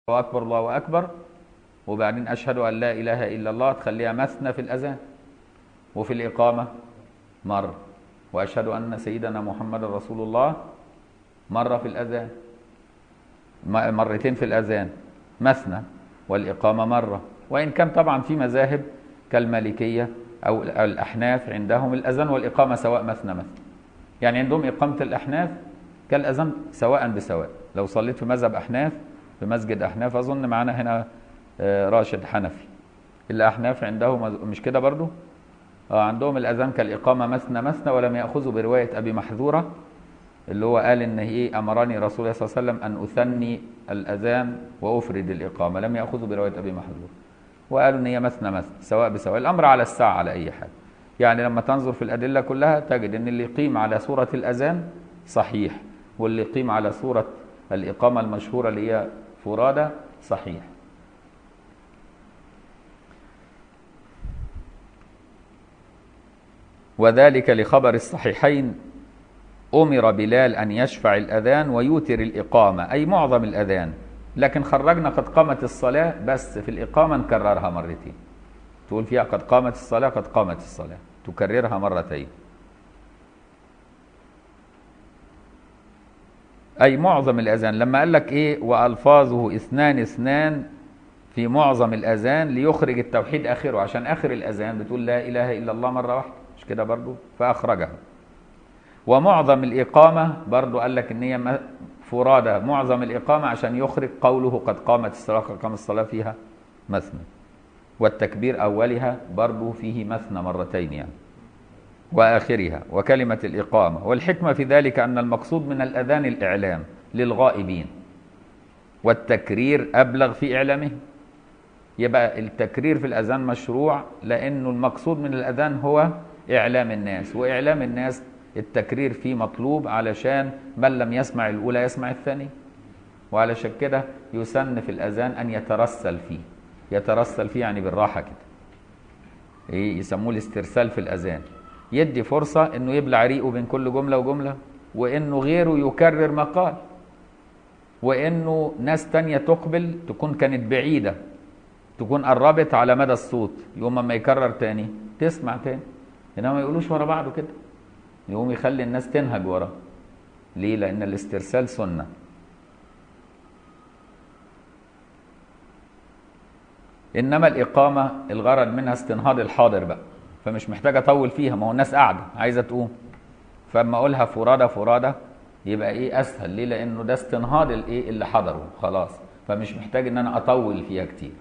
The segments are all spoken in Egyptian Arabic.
الله أكبر الله أكبر وبعدين أشهد أن لا إله إلا الله تخليها مثنى في الأذان وفي الإقامة مرة وأشهد أن سيدنا محمد رسول الله مرة في الأذان م- مرتين في الأذان مثنى والإقامة مرة وإن كان طبعا في مذاهب كالمالكية أو الأحناف عندهم الأذان والإقامة سواء مثنى مثنى يعني عندهم إقامة الأحناف كالأذان سواء بسواء لو صليت في مذهب أحناف في مسجد أحناف أظن معنا هنا آه، راشد حنفي الأحناف عندهم مش كده برضو آه عندهم الأذان كالإقامة مثنى مثنى ولم يأخذوا برواية أبي محذورة اللي هو قال إن هي أمرني رسول الله صلى الله عليه وسلم أن أثني الأذان وأفرد الإقامة لم يأخذوا برواية أبي محذورة وقالوا إن هي مثنى مثنى سواء بسواء الأمر على الساعة على أي حال يعني لما تنظر في الأدلة كلها تجد إن اللي يقيم على سورة الأذان صحيح واللي يقيم على سورة الإقامة المشهورة اللي هي فرادى صحيح وذلك لخبر الصحيحين أمر بلال أن يشفع الأذان ويوتر الإقامة أي معظم الأذان لكن خرجنا قد قامت الصلاة بس في الإقامة نكررها مرتين تقول فيها قد قامت الصلاة قد قامت الصلاة تكررها مرتين أي معظم الأذان لما قال لك إيه وألفاظه اثنان اثنان في معظم الأذان ليخرج التوحيد آخره عشان آخر الأذان بتقول لا إله إلا الله مرة واحدة مش كده برضو فأخرجها ومعظم الإقامة برضو قال لك إن هي م- فرادى معظم الإقامة عشان يخرج قوله قد قامت الصلاة قد قامت الصلاة فيها مثنى والتكبير أولها برضو فيه مثنى مرتين يعني وآخرها وكلمة الإقامة والحكمة في ذلك أن المقصود من الأذان الإعلام للغائبين والتكرير أبلغ في إعلامه يبقى التكرير في الأذان مشروع لأنه المقصود من الأذان هو إعلام الناس وإعلام الناس التكرير فيه مطلوب علشان من لم يسمع الأولى يسمع الثانية وعلشان كده يسن في الأذان أن يترسل فيه يترسل فيه يعني بالراحة كده إيه يسموه الاسترسال في الأذان يدي فرصة إنه يبلع ريقه بين كل جملة وجملة وإنه غيره يكرر ما قال وإنه ناس تانية تقبل تكون كانت بعيدة تكون قربت على مدى الصوت يوم ما يكرر تاني تسمع تاني انما ما يقولوش ورا بعضه كده يقوم يخلي الناس تنهج وراه ليه لان الاسترسال سنه انما الاقامه الغرض منها استنهاض الحاضر بقى فمش محتاج اطول فيها ما هو الناس قاعده عايزه تقوم فاما اقولها فرادى فرادى يبقى ايه اسهل ليه لانه ده استنهاض الايه اللي حضره خلاص فمش محتاج ان انا اطول فيها كتير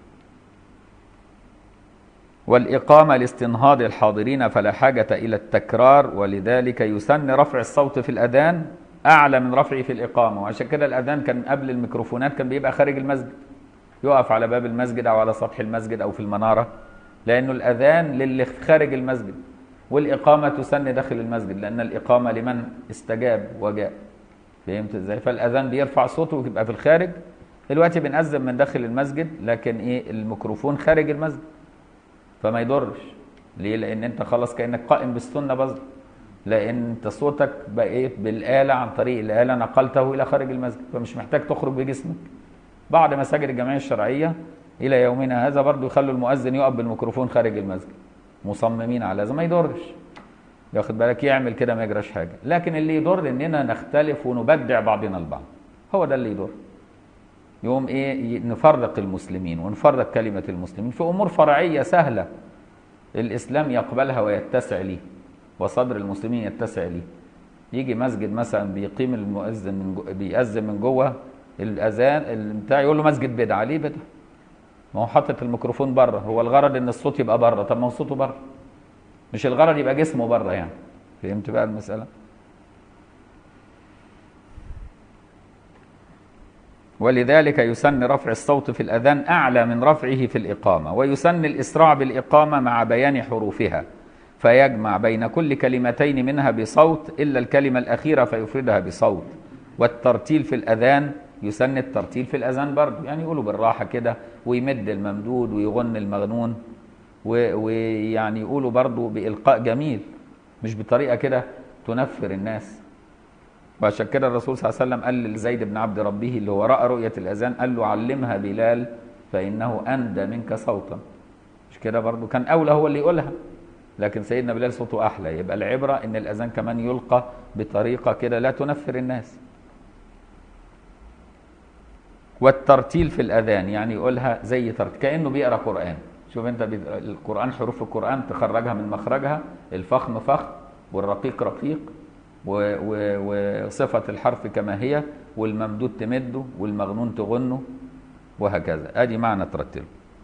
والإقامة لاستنهاض الحاضرين فلا حاجة إلى التكرار ولذلك يسن رفع الصوت في الأذان أعلى من رفعه في الإقامة وعشان كده الأذان كان قبل الميكروفونات كان بيبقى خارج المسجد يقف على باب المسجد أو على سطح المسجد أو في المنارة لأنه الأذان للي خارج المسجد والإقامة تسن داخل المسجد لأن الإقامة لمن استجاب وجاء فهمت ازاي فالأذان بيرفع صوته ويبقى في الخارج دلوقتي بنأذن من داخل المسجد لكن ايه الميكروفون خارج المسجد فما يضرش ليه لان انت خلاص كانك قائم بالسنه برضه لان انت صوتك بقى ايه بالاله عن طريق الاله نقلته الى خارج المسجد فمش محتاج تخرج بجسمك بعض مساجد الجمعيه الشرعيه الى يومنا هذا برضه يخلوا المؤذن يقف بالميكروفون خارج المسجد مصممين على هذا ما يضرش ياخد بالك يعمل كده ما يجراش حاجه لكن اللي يضر اننا نختلف ونبدع بعضنا البعض هو ده اللي يضر يوم ايه نفرق المسلمين ونفرق كلمة المسلمين في امور فرعية سهلة الاسلام يقبلها ويتسع ليه وصدر المسلمين يتسع ليه يجي مسجد مثلا بيقيم المؤذن من جو بيأذن من جوه الاذان بتاع يقول له مسجد بدعة ليه بدعة؟ ما هو حاطط الميكروفون بره هو الغرض ان الصوت يبقى بره طب ما هو صوته بره مش الغرض يبقى جسمه بره يعني فهمت بقى المسألة؟ ولذلك يسن رفع الصوت في الأذان أعلى من رفعه في الإقامة ويسن الإسراع بالإقامة مع بيان حروفها فيجمع بين كل كلمتين منها بصوت إلا الكلمة الأخيرة فيفردها بصوت والترتيل في الأذان يسن الترتيل في الأذان برضه يعني يقولوا بالراحة كده ويمد الممدود ويغن المغنون ويعني يقولوا برضه بإلقاء جميل مش بطريقة كده تنفر الناس وعشان كده الرسول صلى الله عليه وسلم قال لزيد بن عبد ربه اللي هو راى رؤيه الاذان قال له علمها بلال فانه اندى منك صوتا مش كده برضو كان اولى هو اللي يقولها لكن سيدنا بلال صوته احلى يبقى العبره ان الاذان كمان يلقى بطريقه كده لا تنفر الناس والترتيل في الاذان يعني يقولها زي ترتيل كانه بيقرا قران شوف انت بي... القران حروف القران تخرجها من مخرجها الفخم فخم والرقيق رقيق و... و... وصفه الحرف كما هي والممدود تمده والمغنون تغنه وهكذا ادي معنى ترتله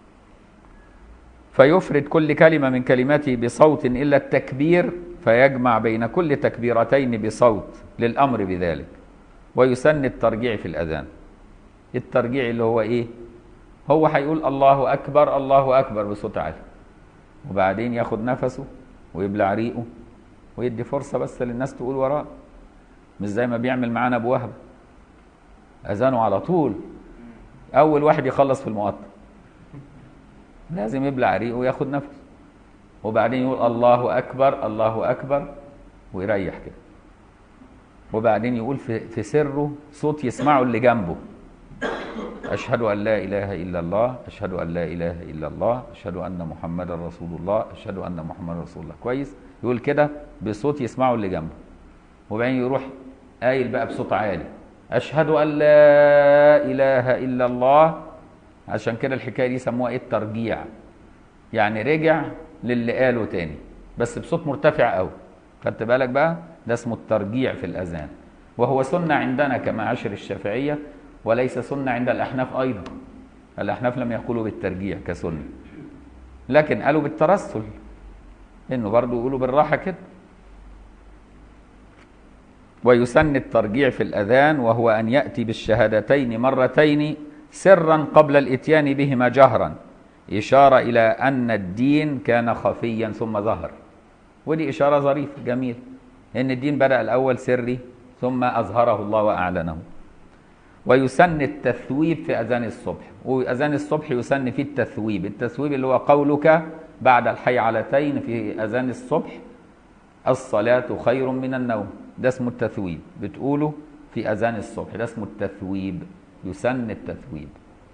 فيفرد كل كلمه من كلماته بصوت الا التكبير فيجمع بين كل تكبيرتين بصوت للامر بذلك ويسن الترجيع في الاذان الترجيع اللي هو ايه هو هيقول الله اكبر الله اكبر بصوت عالي وبعدين ياخد نفسه ويبلع ريقه ويدي فرصه بس للناس تقول وراه مش زي ما بيعمل معانا ابو وهب اذانه على طول اول واحد يخلص في المقطع لازم يبلع ريقه وياخد نفسه وبعدين يقول الله اكبر الله اكبر ويريح كده وبعدين يقول في, في سره صوت يسمعه اللي جنبه أشهد أن لا إله إلا الله أشهد أن لا إله إلا الله أشهد أن محمدا رسول الله أشهد أن محمدا رسول الله كويس يقول كده بصوت يسمعه اللي جنبه وبعدين يروح قايل بقى بصوت عالي أشهد أن لا إله إلا الله عشان كده الحكاية دي سموها إيه الترجيع يعني رجع للي قاله تاني بس بصوت مرتفع قوي خدت بالك بقى ده اسمه الترجيع في الأذان وهو سنة عندنا كمعاشر الشافعية وليس سنة عند الأحناف أيضا الأحناف لم يقولوا بالترجيع كسنة لكن قالوا بالترسل إنه برضو يقولوا بالراحة كده ويسن الترجيع في الأذان وهو أن يأتي بالشهادتين مرتين سرا قبل الإتيان بهما جهرا إشارة إلى أن الدين كان خفيا ثم ظهر ودي إشارة ظريفة جميل إن الدين بدأ الأول سري ثم أظهره الله وأعلنه ويسن التثويب في اذان الصبح واذان الصبح يسن فيه التثويب التثويب اللي هو قولك بعد الحيعلتين في اذان الصبح الصلاه خير من النوم ده اسمه التثويب بتقوله في اذان الصبح ده اسمه التثويب يسن التثويب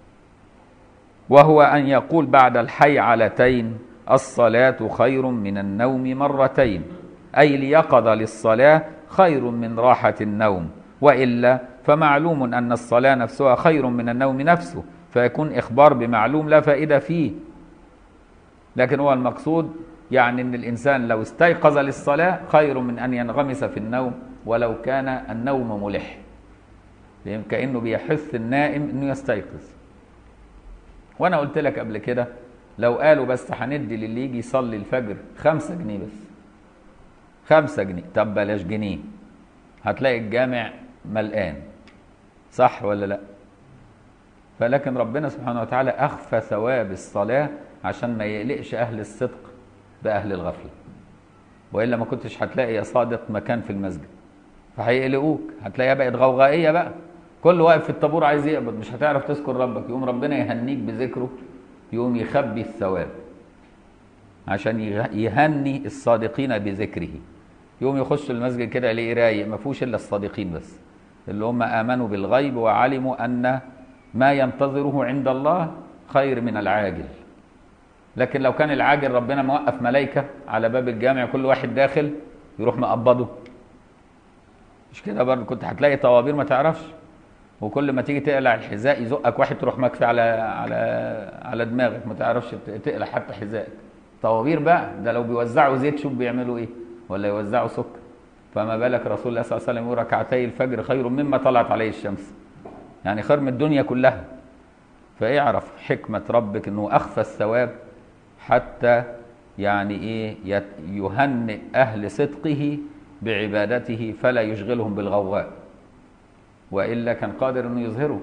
وهو ان يقول بعد الحيعلتين الصلاه خير من النوم مرتين اي اليقظه للصلاه خير من راحه النوم والا فمعلوم ان الصلاه نفسها خير من النوم نفسه فيكون اخبار بمعلوم لا فائده فيه لكن هو المقصود يعني ان الانسان لو استيقظ للصلاه خير من ان ينغمس في النوم ولو كان النوم ملح كانه بيحث النائم انه يستيقظ وانا قلت لك قبل كده لو قالوا بس هندي للي يجي يصلي الفجر خمسة جنيه بس خمسة جنيه طب بلاش جنيه هتلاقي الجامع ملقان صح ولا لا فلكن ربنا سبحانه وتعالى اخفى ثواب الصلاه عشان ما يقلقش اهل الصدق باهل الغفله والا ما كنتش هتلاقي يا صادق مكان في المسجد فهيقلقوك هتلاقيها بقت غوغائيه بقى كل واقف في الطابور عايز يقبض مش هتعرف تذكر ربك يقوم ربنا يهنيك بذكره يقوم يخبي الثواب عشان يهني الصادقين بذكره يقوم يخش المسجد كده يلاقيه رايق ما فيهوش الا الصادقين بس اللي هم امنوا بالغيب وعلموا ان ما ينتظره عند الله خير من العاجل لكن لو كان العاجل ربنا موقف ملائكه على باب الجامع كل واحد داخل يروح مقبضه مش كده برضه كنت هتلاقي طوابير ما تعرفش وكل ما تيجي تقلع الحذاء يزقك واحد تروح مكفي على على على دماغك ما تعرفش تقلع حتى حذائك طوابير بقى ده لو بيوزعوا زيت شوف بيعملوا ايه ولا يوزعوا سكر فما بالك رسول الله صلى الله عليه وسلم يقول ركعتي الفجر خير مما طلعت عليه الشمس يعني خير من الدنيا كلها فاعرف حكمة ربك انه اخفى الثواب حتى يعني ايه يهنئ اهل صدقه بعبادته فلا يشغلهم بالغواء والا كان قادر انه يظهره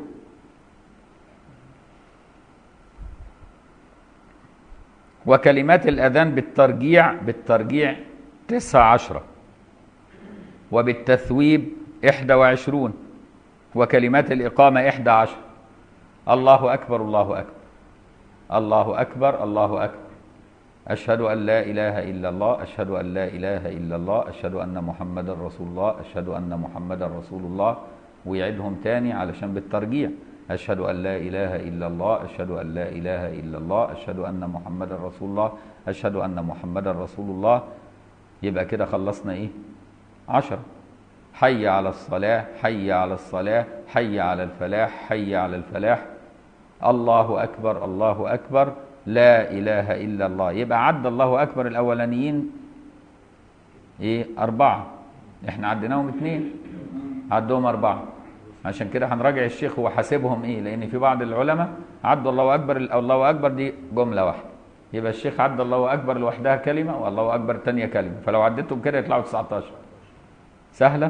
وكلمات الاذان بالترجيع بالترجيع تسعة عشرة وبالتثويب إحدى وعشرون وكلمات الإقامة إحدى عشر الله أكبر الله أكبر الله أكبر الله أكبر أشهد أن لا إله إلا الله أشهد أن لا إله إلا الله أشهد أن محمدا رسول الله أشهد أن محمدا رسول الله ويعيدهم تاني علشان بالترجيع أشهد أن لا إله إلا الله أشهد أن لا إله إلا الله أشهد أن محمدا رسول الله أشهد أن محمدا رسول الله يبقى كده خلصنا إيه عشرة حي على الصلاة حي على الصلاة حي على الفلاح حي على الفلاح الله أكبر الله أكبر لا إله إلا الله يبقى عد الله أكبر الأولانيين إيه أربعة إحنا عديناهم اثنين عدهم أربعة عشان كده هنراجع الشيخ هو حاسبهم إيه لأن في بعض العلماء عدوا الله أكبر الله أكبر دي جملة واحدة يبقى الشيخ عد الله أكبر لوحدها كلمة والله أكبر الثانية كلمة فلو عديتهم كده يطلعوا 19 سهلة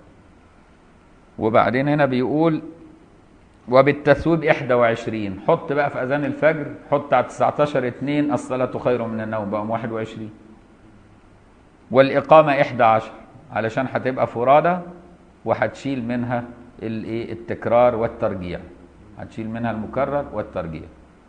وبعدين هنا بيقول وبالتثويب 21 حط بقى في اذان الفجر حط على 19 2 الصلاه خير من النوم بقى 21 والاقامه 11 علشان هتبقى فرادى وهتشيل منها الايه التكرار والترجيع هتشيل منها المكرر والترجيع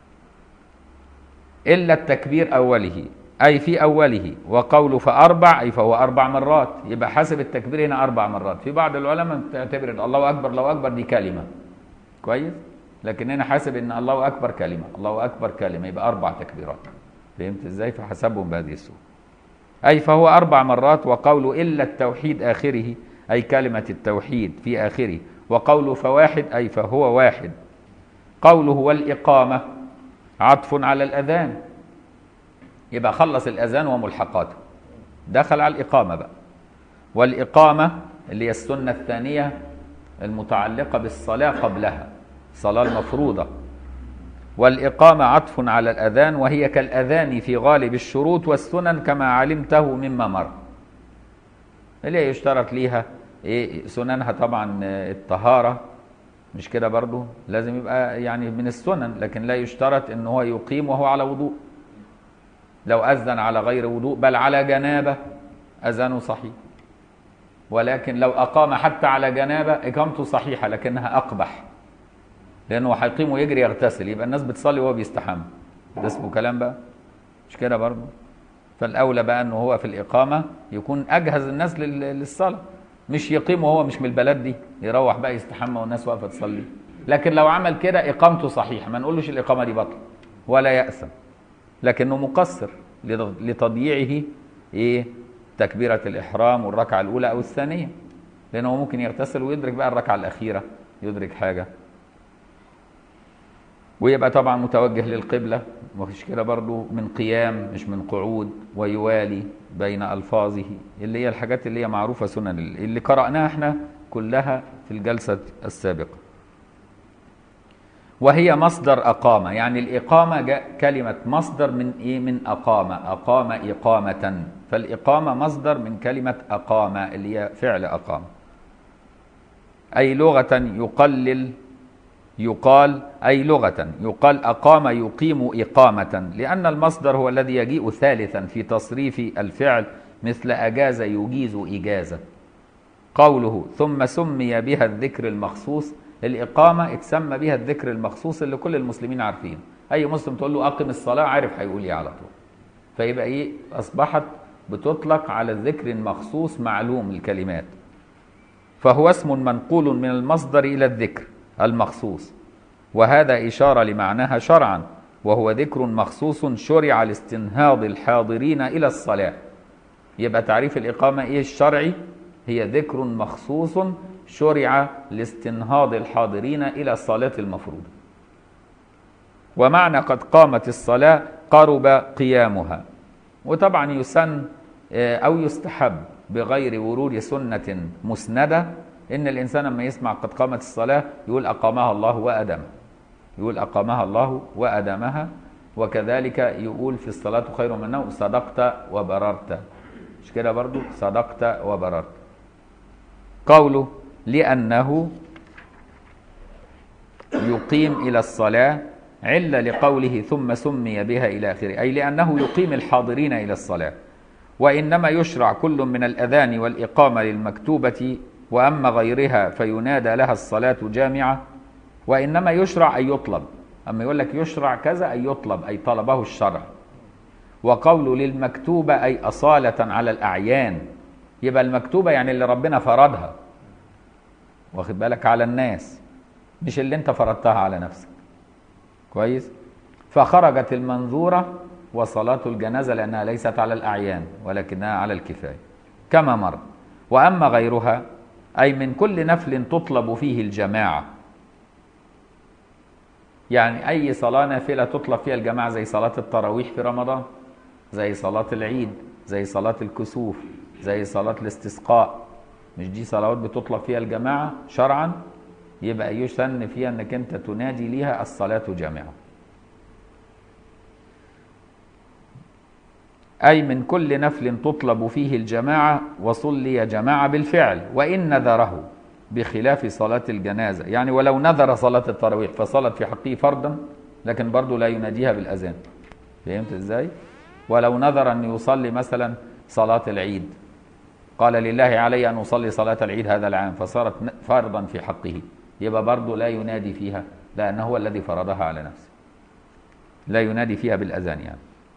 الا التكبير اوله اي في اوله وقوله فاربع اي فهو اربع مرات يبقى حسب التكبير هنا اربع مرات في بعض العلماء تعتبر الله اكبر الله اكبر دي كلمه كويس لكن هنا حاسب ان الله اكبر كلمه الله اكبر كلمه يبقى اربع تكبيرات فهمت ازاي فحسبهم بهذه الصوره اي فهو اربع مرات وقوله الا التوحيد اخره اي كلمه التوحيد في اخره وقوله فواحد اي فهو واحد قوله والاقامه عطف على الاذان يبقى خلص الاذان وملحقاته دخل على الاقامه بقى والاقامه اللي هي السنه الثانيه المتعلقه بالصلاه قبلها الصلاه المفروضه والإقامة عطف على الأذان وهي كالأذان في غالب الشروط والسنن كما علمته مما مر اللي هي يشترط ليها إيه سننها طبعا الطهارة مش كده برضو لازم يبقى يعني من السنن لكن لا يشترط ان هو يقيم وهو على وضوء لو أذن على غير وضوء بل على جنابة أذانه صحيح ولكن لو أقام حتى على جنابة إقامته صحيحة لكنها أقبح لانه هيقيم ويجري يغتسل يبقى الناس بتصلي وهو بيستحمى ده اسمه كلام بقى مش كده برضه فالاولى بقى انه هو في الاقامه يكون اجهز الناس للصلاه مش يقيم وهو مش من البلد دي يروح بقى يستحمى والناس واقفه تصلي لكن لو عمل كده اقامته صحيحه ما نقولوش الاقامه دي بطل ولا يأسم لكنه مقصر لتضييعه ايه تكبيره الاحرام والركعه الاولى او الثانيه لانه ممكن يغتسل ويدرك بقى الركعه الاخيره يدرك حاجه ويبقى طبعا متوجه للقبلة مفيش كده برضو من قيام مش من قعود ويوالي بين ألفاظه اللي هي الحاجات اللي هي معروفة سنن اللي قرأناها احنا كلها في الجلسة السابقة وهي مصدر أقامة يعني الإقامة جاء كلمة مصدر من إيه من أقام أقام إقامة فالإقامة مصدر من كلمة أقام اللي هي فعل أقام أي لغة يقلل يقال أي لغة يقال أقام يقيم إقامة لأن المصدر هو الذي يجيء ثالثا في تصريف الفعل مثل أجاز يجيز إجازة قوله ثم سمي بها الذكر المخصوص الإقامة اتسمى بها الذكر المخصوص اللي كل المسلمين عارفين أي مسلم تقول له أقم الصلاة عارف هيقول إيه على طول فيبقى إيه أصبحت بتطلق على الذكر المخصوص معلوم الكلمات فهو اسم منقول من المصدر إلى الذكر المخصوص وهذا إشارة لمعناها شرعا وهو ذكر مخصوص شرع لاستنهاض الحاضرين إلى الصلاة يبقى تعريف الإقامة إيه الشرعي هي ذكر مخصوص شرع لاستنهاض الحاضرين إلى الصلاة المفروضة ومعنى قد قامت الصلاة قرب قيامها وطبعا يسن أو يستحب بغير ورود سنة مسندة ان الانسان لما يسمع قد قامت الصلاه يقول اقامها الله وادمها يقول اقامها الله وادمها وكذلك يقول في الصلاه خير من النوم صدقت وبررت مش كده برضو صدقت وبررت قوله لانه يقيم الى الصلاه عله لقوله ثم سمي بها الى اخره اي لانه يقيم الحاضرين الى الصلاه وانما يشرع كل من الاذان والاقامه للمكتوبه واما غيرها فينادى لها الصلاه جامعه وانما يشرع اي يطلب اما يقول لك يشرع كذا اي يطلب اي طلبه الشرع وقول للمكتوبة أي أصالة على الأعيان يبقى المكتوبة يعني اللي ربنا فرضها واخد بالك على الناس مش اللي انت فرضتها على نفسك كويس فخرجت المنظورة وصلاة الجنازة لأنها ليست على الأعيان ولكنها على الكفاية كما مر وأما غيرها أي من كل نفل تطلب فيه الجماعة يعني أي صلاة نافلة تطلب فيها الجماعة زي صلاة التراويح في رمضان زي صلاة العيد زي صلاة الكسوف زي صلاة الاستسقاء مش دي صلوات بتطلب فيها الجماعة شرعا يبقى يسن فيها انك انت تنادي ليها الصلاة جامعة أي من كل نفل تطلب فيه الجماعة وصلي جماعة بالفعل وإن نذره بخلاف صلاة الجنازة يعني ولو نذر صلاة التراويح فصلت في حقه فرضا لكن برضه لا يناديها بالأذان فهمت إزاي؟ ولو نذر أن يصلي مثلا صلاة العيد قال لله علي أن أصلي صلاة العيد هذا العام فصارت فرضا في حقه يبقى برضه لا ينادي فيها لأنه هو الذي فرضها على نفسه لا ينادي فيها بالأذان يعني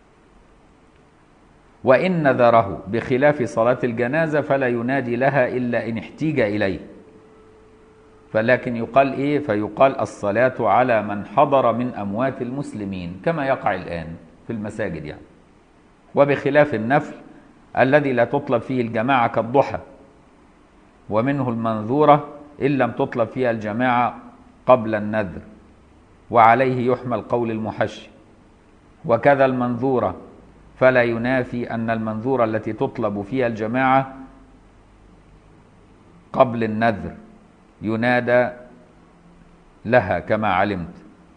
وإن نذره بخلاف صلاة الجنازة فلا ينادي لها إلا إن احتيج إليه فلكن يقال إيه فيقال الصلاة على من حضر من أموات المسلمين كما يقع الآن في المساجد يعني وبخلاف النفل الذي لا تطلب فيه الجماعة كالضحى ومنه المنذورة إن لم تطلب فيها الجماعة قبل النذر وعليه يحمل قول المحشي وكذا المنذورة فلا ينافي أن المنذورة التي تطلب فيها الجماعة قبل النذر ينادى لها كما علمت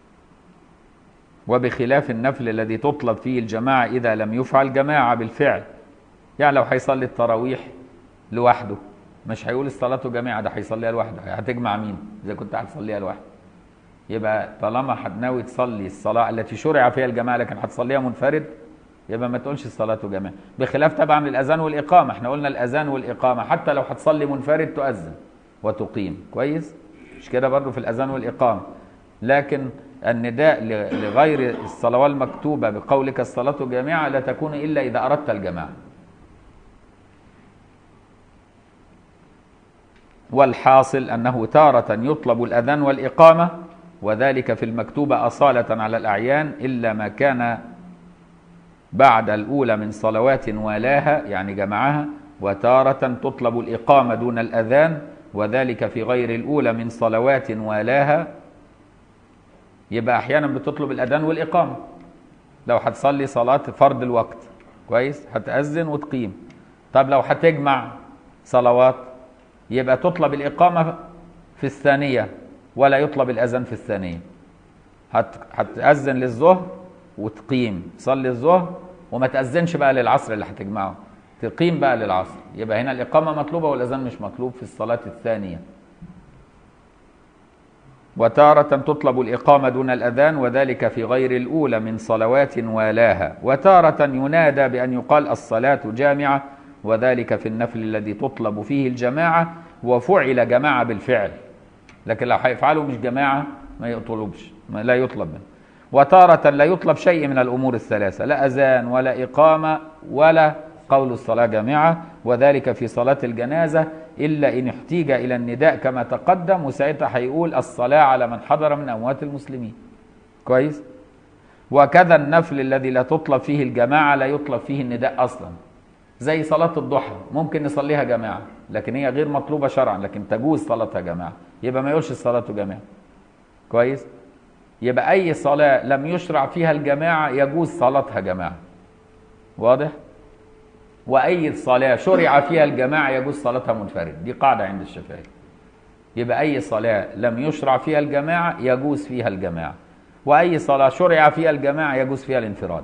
وبخلاف النفل الذي تطلب فيه الجماعة إذا لم يفعل جماعة بالفعل يعني لو هيصلي التراويح لوحده مش هيقول الصلاة جماعة ده هيصليها لوحده هتجمع مين إذا كنت هتصليها لوحده يبقى طالما ناوي تصلي الصلاة التي شرع فيها الجماعة لكن هتصليها منفرد يبقى ما تقولش الصلاة جماعة بخلاف طبعا الأذان والإقامة احنا قلنا الأذان والإقامة حتى لو هتصلي منفرد تؤذن وتقيم كويس مش كده برضو في الأذان والإقامة لكن النداء لغير الصلوات المكتوبة بقولك الصلاة جامعة لا تكون إلا إذا أردت الجماعة والحاصل أنه تارة يطلب الأذان والإقامة وذلك في المكتوبة أصالة على الأعيان إلا ما كان بعد الأولى من صلوات والاها يعني جمعها وتارة تطلب الإقامة دون الأذان وذلك في غير الأولى من صلوات والاها يبقى أحيانا بتطلب الأذان والإقامة لو هتصلي صلاة فرض الوقت كويس هتأذن وتقيم طب لو هتجمع صلوات يبقى تطلب الإقامة في الثانية ولا يطلب الأذان في الثانية هت... هتأذن للظهر وتقيم تصلي الظهر وما تأذنش بقى للعصر اللي هتجمعه تقيم بقى للعصر يبقى هنا الإقامة مطلوبة والأذان مش مطلوب في الصلاة الثانية وتارة تطلب الإقامة دون الأذان وذلك في غير الأولى من صلوات والاها وتارة ينادى بأن يقال الصلاة جامعة وذلك في النفل الذي تطلب فيه الجماعة وفعل جماعة بالفعل لكن لو هيفعلوا مش جماعة ما يطلبش ما لا يطلب منه وتارة لا يطلب شيء من الأمور الثلاثة لا أذان ولا إقامة ولا قول الصلاة جامعة وذلك في صلاة الجنازة إلا إن احتيج إلى النداء كما تقدم وساعتها هيقول الصلاة على من حضر من أموات المسلمين كويس وكذا النفل الذي لا تطلب فيه الجماعة لا يطلب فيه النداء أصلا زي صلاة الضحى ممكن نصليها جماعة لكن هي غير مطلوبة شرعا لكن تجوز صلاتها جماعة يبقى ما يقولش الصلاة جماعة كويس يبقى أي صلاة لم يشرع فيها الجماعة يجوز صلاتها جماعة واضح؟ وأي صلاة شرع فيها الجماعة يجوز صلاتها منفرد دي قاعدة عند الشافعية يبقى أي صلاة لم يشرع فيها الجماعة يجوز فيها الجماعة وأي صلاة شرع فيها الجماعة يجوز فيها الانفراد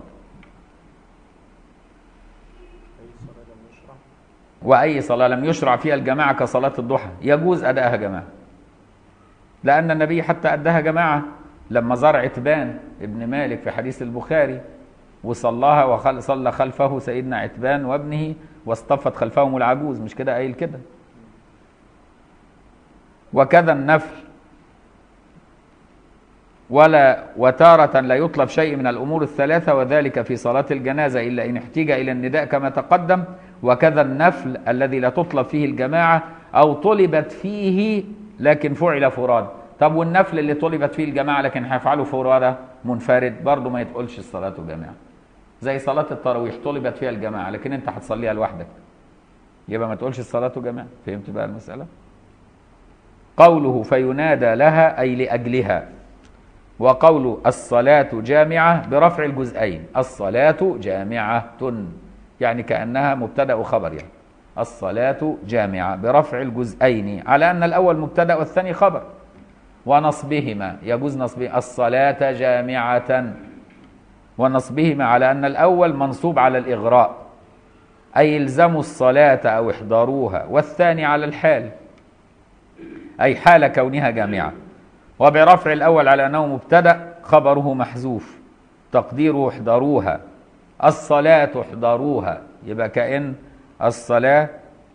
وأي صلاة لم يشرع فيها الجماعة كصلاة الضحى يجوز أدائها جماعة لأن النبي حتى أداها جماعة لما زار عتبان ابن مالك في حديث البخاري وصلاها وصلى خلفه سيدنا عتبان وابنه واصطفت خلفهم العجوز مش كده قايل كده وكذا النفل ولا وتارة لا يطلب شيء من الأمور الثلاثة وذلك في صلاة الجنازة إلا إن احتيج إلى النداء كما تقدم وكذا النفل الذي لا تطلب فيه الجماعة أو طلبت فيه لكن فعل فراد طب والنفل اللي طلبت فيه الجماعة لكن هيفعله فرادى منفرد برضه ما يتقولش الصلاة جماعة زي صلاة التراويح طلبت فيها الجماعة لكن أنت هتصليها لوحدك يبقى ما تقولش الصلاة جماعة فهمت بقى المسألة قوله فينادى لها أي لأجلها وقول الصلاة جامعة برفع الجزئين الصلاة جامعة يعني كأنها مبتدأ وخبر يعني الصلاة جامعة برفع الجزئين على أن الأول مبتدأ والثاني خبر ونصبهما يجوز نصب الصلاة جامعة ونصبهما على أن الأول منصوب على الإغراء أي الزموا الصلاة أو احضروها والثاني على الحال أي حال كونها جامعة وبرفع الأول على أنه مبتدأ خبره محذوف تقديره احضروها الصلاة احضروها يبقى كأن الصلاة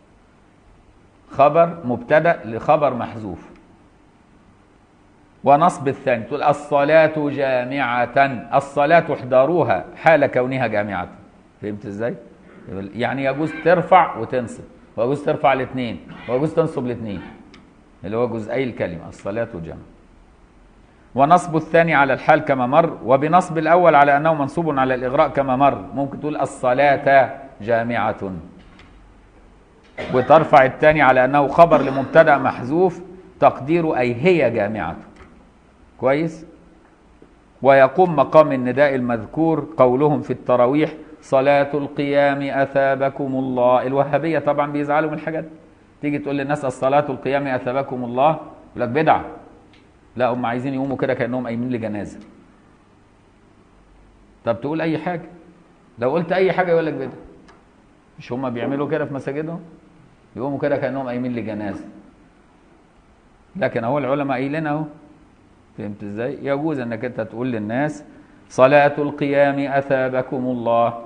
خبر مبتدأ لخبر محذوف ونصب الثاني تقول الصلاة جامعة الصلاة احضروها حال كونها جامعة فهمت ازاي؟ يعني يجوز ترفع وتنصب ويجوز ترفع الاثنين ويجوز تنصب الاثنين اللي هو جزئي الكلمة الصلاة جمع ونصب الثاني على الحال كما مر وبنصب الأول على أنه منصوب على الإغراء كما مر ممكن تقول الصلاة جامعة وترفع الثاني على أنه خبر لمبتدأ محذوف تقدير أي هي جامعة كويس ويقوم مقام النداء المذكور قولهم في التراويح صلاة القيام أثابكم الله الوهابية طبعا بيزعلوا من الحاجات تيجي تقول للناس الصلاة القيام أثابكم الله يقول لك بدعة لا هم عايزين يقوموا كده كأنهم قايمين لجنازة طب تقول أي حاجة لو قلت أي حاجة يقول لك بدعة مش هم بيعملوا كده في مساجدهم يقوموا كده كأنهم قايمين لجنازة لكن هو العلماء قايلين اهو فهمت ازاي؟ يجوز انك انت تقول للناس صلاة القيام أثابكم الله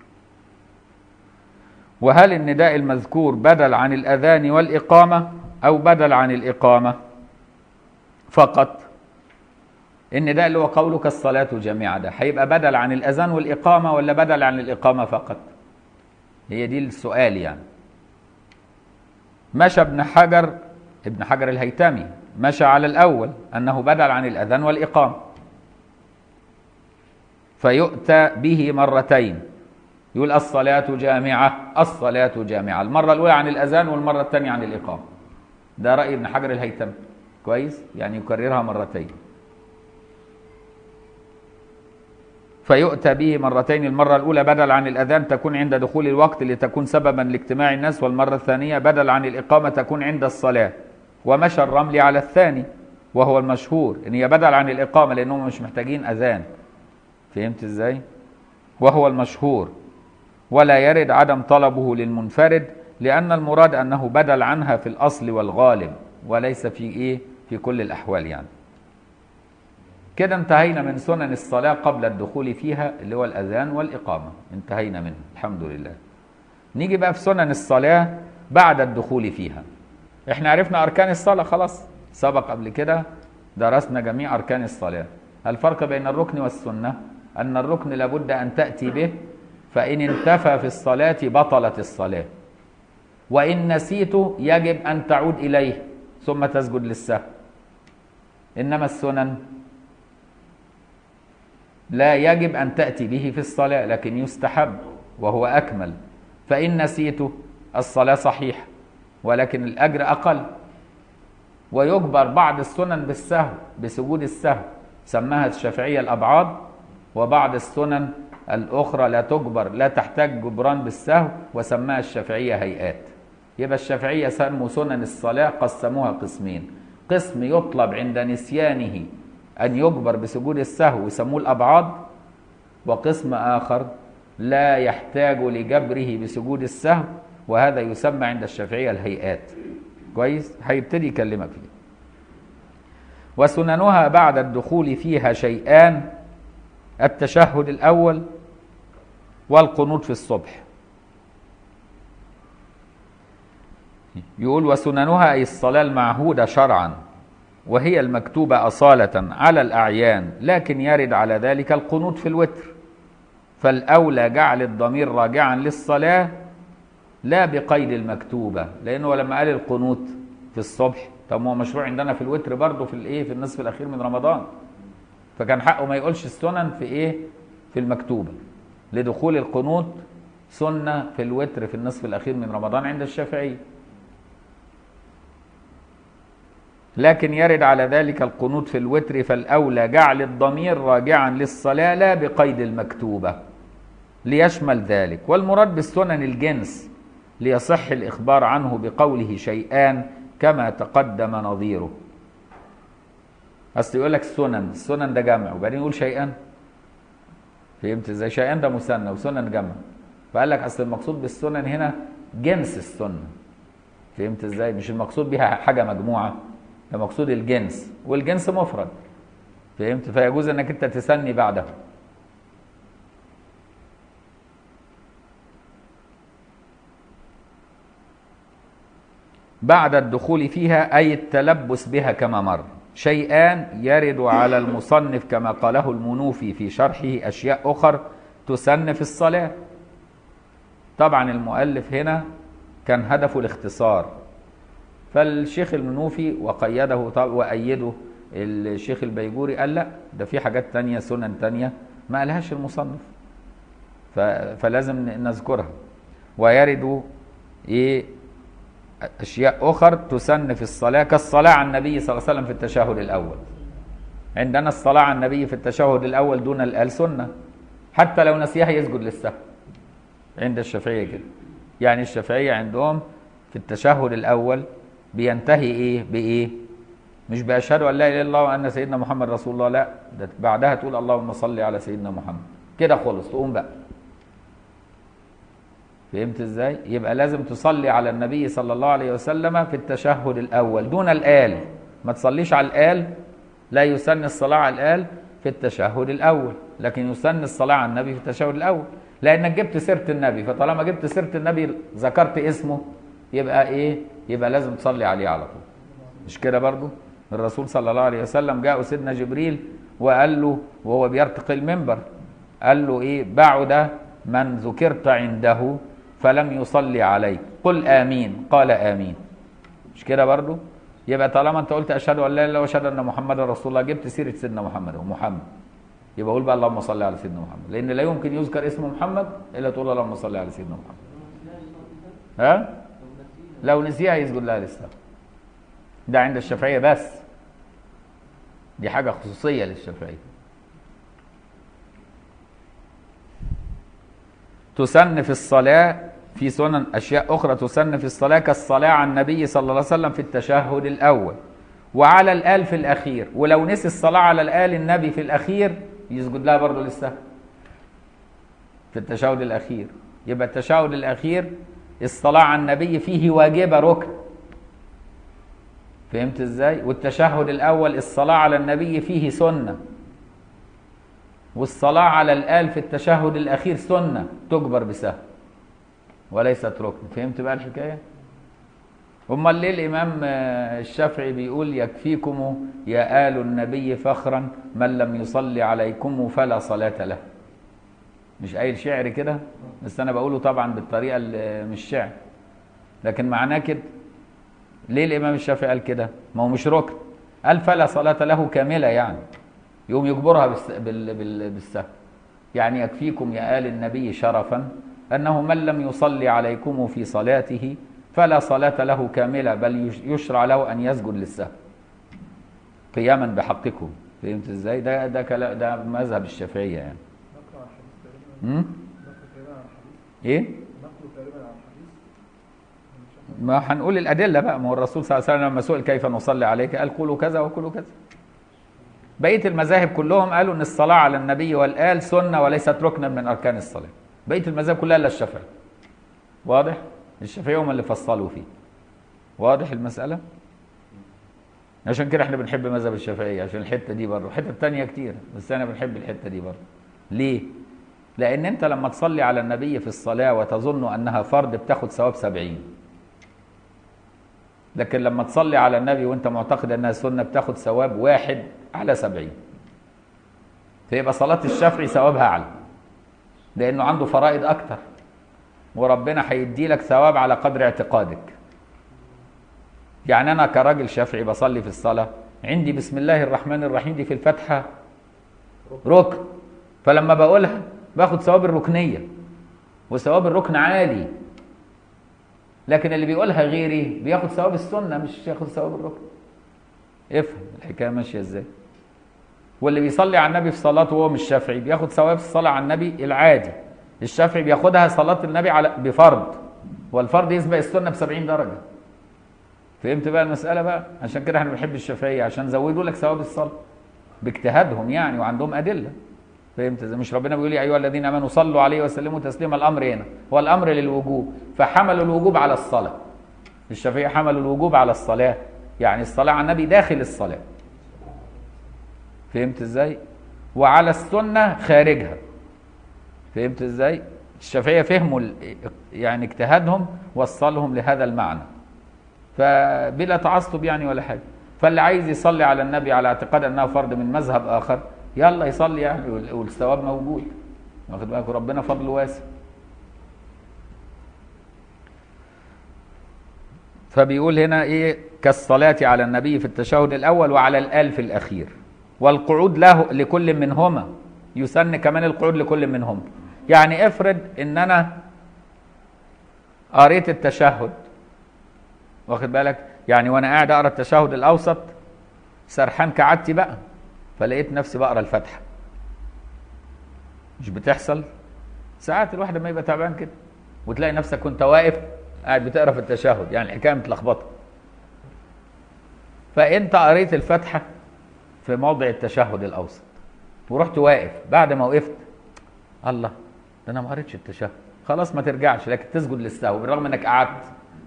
وهل النداء المذكور بدل عن الأذان والإقامة أو بدل عن الإقامة فقط النداء اللي هو قولك الصلاة جميعا ده هيبقى بدل عن الأذان والإقامة ولا بدل عن الإقامة فقط هي دي السؤال يعني مشى ابن حجر ابن حجر الهيتمي مشى على الأول أنه بدل عن الأذان والإقامة فيؤتى به مرتين يقول الصلاة جامعة الصلاة جامعة المرة الأولى عن الأذان والمرة الثانية عن الإقامة ده رأي ابن حجر الهيتمي كويس يعني يكررها مرتين فيؤتى به مرتين المرة الأولى بدل عن الأذان تكون عند دخول الوقت لتكون سببا لاجتماع الناس والمرة الثانية بدل عن الإقامة تكون عند الصلاة ومشى الرمل على الثاني وهو المشهور إن هي بدل عن الإقامة لأنهم مش محتاجين أذان فهمت إزاي؟ وهو المشهور ولا يرد عدم طلبه للمنفرد لأن المراد أنه بدل عنها في الأصل والغالب وليس في إيه؟ في كل الأحوال يعني كده انتهينا من سنن الصلاة قبل الدخول فيها اللي هو الأذان والإقامة انتهينا منه الحمد لله نيجي بقى في سنن الصلاة بعد الدخول فيها احنا عرفنا أركان الصلاة خلاص سبق قبل كده درسنا جميع أركان الصلاة الفرق بين الركن والسنة أن الركن لابد أن تأتي به فإن انتفى في الصلاة بطلت الصلاة وإن نسيت يجب أن تعود إليه ثم تسجد للسهو إنما السنن لا يجب أن تأتي به في الصلاة لكن يستحب وهو أكمل فإن نسيت الصلاة صحيحة ولكن الأجر أقل ويجبر بعض السنن بالسهو بسجود السهو سماها الشافعية الأبعاد وبعض السنن الأخرى لا تجبر لا تحتاج جبران بالسهو وسماها الشافعية هيئات يبقى الشافعية سموا سنن الصلاة قسموها قسمين قسم يطلب عند نسيانه أن يجبر بسجود السهو ويسموه الأبعاد وقسم آخر لا يحتاج لجبره بسجود السهو وهذا يسمى عند الشافعية الهيئات كويس هيبتدي يكلمك فيه وسننها بعد الدخول فيها شيئان التشهد الأول والقنوت في الصبح يقول وسننها أي الصلاة المعهودة شرعا وهي المكتوبة أصالة على الأعيان لكن يرد على ذلك القنوت في الوتر فالأولى جعل الضمير راجعا للصلاة لا بقيد المكتوبة لأنه لما قال القنوت في الصبح طب ما هو مشروع عندنا في الوتر برضه في الايه في النصف الأخير من رمضان فكان حقه ما يقولش السنن في ايه في المكتوبة لدخول القنوت سنة في الوتر في النصف الأخير من رمضان عند الشافعية لكن يرد على ذلك القنوت في الوتر فالأولى جعل الضمير راجعا للصلاة لا بقيد المكتوبة ليشمل ذلك والمراد بالسنن الجنس ليصح الإخبار عنه بقوله شيئان كما تقدم نظيره أصل يقول لك السنن السنن ده جمع وبعدين يقول شيئان فهمت ازاي شيئان ده مثنى وسنن جمع فقال لك اصل المقصود بالسنن هنا جنس السنه فهمت ازاي مش المقصود بها حاجه مجموعه ده مقصود الجنس والجنس مفرد فهمت فيجوز انك انت تسني بعده بعد الدخول فيها اي التلبس بها كما مر شيئان يرد على المصنف كما قاله المنوفي في شرحه اشياء اخر تسن في الصلاه طبعا المؤلف هنا كان هدفه الاختصار فالشيخ المنوفي وقيده وأيده الشيخ البيجوري قال لا ده في حاجات تانية سنن تانية ما قالهاش المصنف فلازم نذكرها ويرد ايه اشياء اخر تسن في الصلاه كالصلاه على النبي صلى الله عليه وسلم في التشهد الاول عندنا الصلاه على النبي في التشهد الاول دون الال سنه حتى لو نسيها يسجد للسهو عند الشافعيه كده يعني الشافعيه عندهم في التشهد الاول بينتهي ايه بايه مش باشهد ان لا اله الا الله وان سيدنا محمد رسول الله لا ده بعدها تقول اللهم صل على سيدنا محمد كده خلص تقوم بقى فهمت ازاي يبقى لازم تصلي على النبي صلى الله عليه وسلم في التشهد الاول دون الال ما تصليش على الال لا يسن الصلاه على الال في التشهد الاول لكن يسن الصلاه على النبي في التشهد الاول لانك جبت سيره النبي فطالما جبت سيره النبي ذكرت اسمه يبقى ايه يبقى لازم تصلي عليه على طول مش كده برضو الرسول صلى الله عليه وسلم جاء سيدنا جبريل وقال له وهو بيرتقي المنبر قال له ايه بعد من ذكرت عنده فلم يصلي عليك قل امين قال امين مش كده برضو يبقى طالما انت قلت اشهد ان لا اله الا الله واشهد ان محمدا رسول الله جبت سيره سيدنا محمد ومحمد يبقى قول بقى اللهم صل على سيدنا محمد لان لا يمكن يذكر اسم محمد الا تقول اللهم صل على سيدنا محمد ها لو نسيها يسجد لها للسهو ده عند الشافعيه بس دي حاجه خصوصيه للشافعيه تسن في الصلاه في سنن اشياء اخرى تسن في الصلاه كالصلاه على النبي صلى الله عليه وسلم في التشهد الاول وعلى الآل في الأخير ولو نسي الصلاة على الآل النبي في الأخير يسجد لها برضه للسهو في التشهد الأخير يبقى التشهد الأخير الصلاة على النبي فيه واجبة ركن فهمت ازاي والتشهد الأول الصلاة على النبي فيه سنة والصلاة على الآل في التشهد الأخير سنة تجبر بسهو وليست ركن فهمت بقى الحكاية امال ليه الامام الشافعي بيقول يكفيكم يا ال النبي فخرا من لم يصلي عليكم فلا صلاه له مش قايل شعر كده بس انا بقوله طبعا بالطريقه اللي مش شعر لكن معناه كده ليه الامام الشافعي قال كده ما هو مش ركن قال فلا صلاه له كامله يعني يقوم يجبرها بالسهو يعني يكفيكم يا ال النبي شرفا انه من لم يصلي عليكم في صلاته فلا صلاة له كاملة بل يشرع له أن يسجد للسهو قياما بحقكم فهمت ازاي ده ده كلام ده مذهب الشافعية يعني امم ايه ما هنقول الأدلة بقى ما هو الرسول صلى الله عليه وسلم لما سئل كيف نصلي عليك قال قولوا كذا وقولوا كذا بقية المذاهب كلهم قالوا ان الصلاة على النبي والآل سنة وليست ركنا من أركان الصلاة بقية المذاهب كلها إلا الشافعي واضح؟ الشافعية هم اللي فصلوا فيه واضح المسألة عشان كده احنا بنحب مذهب الشافعية عشان الحتة دي برضه حتة تانية كتير بس انا بنحب الحتة دي برضه ليه لان انت لما تصلي على النبي في الصلاة وتظن انها فرض بتاخد ثواب سبعين لكن لما تصلي على النبي وانت معتقد انها سنه بتاخد ثواب واحد على سبعين فيبقى صلاه الشافعي ثوابها اعلى لانه عنده فرائض اكتر وربنا هيدي لك ثواب على قدر اعتقادك يعني انا كراجل شافعي بصلي في الصلاه عندي بسم الله الرحمن الرحيم دي في الفاتحه ركن فلما بقولها باخد ثواب الركنيه وثواب الركن عالي لكن اللي بيقولها غيري بياخد ثواب السنه مش ياخد ثواب الركن افهم الحكايه ماشيه ازاي واللي بيصلي على النبي في صلاته وهو مش شافعي بياخد ثواب الصلاه على النبي العادي الشافعي بياخدها صلاه النبي على بفرض والفرض يسبق السنه ب 70 درجه فهمت بقى المساله بقى عشان كده احنا بنحب الشافعيه عشان زودوا لك ثواب الصلاه باجتهادهم يعني وعندهم ادله فهمت ازاي مش ربنا بيقول يا ايها الذين امنوا صلوا عليه وسلموا تسليما الامر هنا هو الامر للوجوب فحملوا الوجوب على الصلاه الشافعيه حملوا الوجوب على الصلاه يعني الصلاه على النبي داخل الصلاه فهمت ازاي وعلى السنه خارجها فهمت ازاي الشافعيه فهموا ال- يعني اجتهادهم وصلهم لهذا المعنى فبلا تعصب يعني ولا حاجه فاللي عايز يصلي على النبي على اعتقاد انها فرض من مذهب اخر يلا يصلي يعني وال- والثواب موجود واخد بالك ربنا فضله واسع فبيقول هنا ايه كالصلاة على النبي في التشهد الأول وعلى الآل في الأخير والقعود له لكل منهما يسن كمان القعود لكل منهما يعني افرض ان انا قريت التشهد واخد بالك يعني وانا قاعد اقرا التشهد الاوسط سرحان كعادتي بقى فلقيت نفسي بقرا الفاتحه مش بتحصل ساعات الواحد لما يبقى تعبان كده وتلاقي نفسك وانت واقف قاعد بتقرا في التشهد يعني الحكايه متلخبطه فانت قريت الفاتحه في موضع التشهد الاوسط ورحت واقف بعد ما وقفت الله ده انا ما قريتش التشهد خلاص ما ترجعش لكن تسجد للسهو بالرغم انك قعدت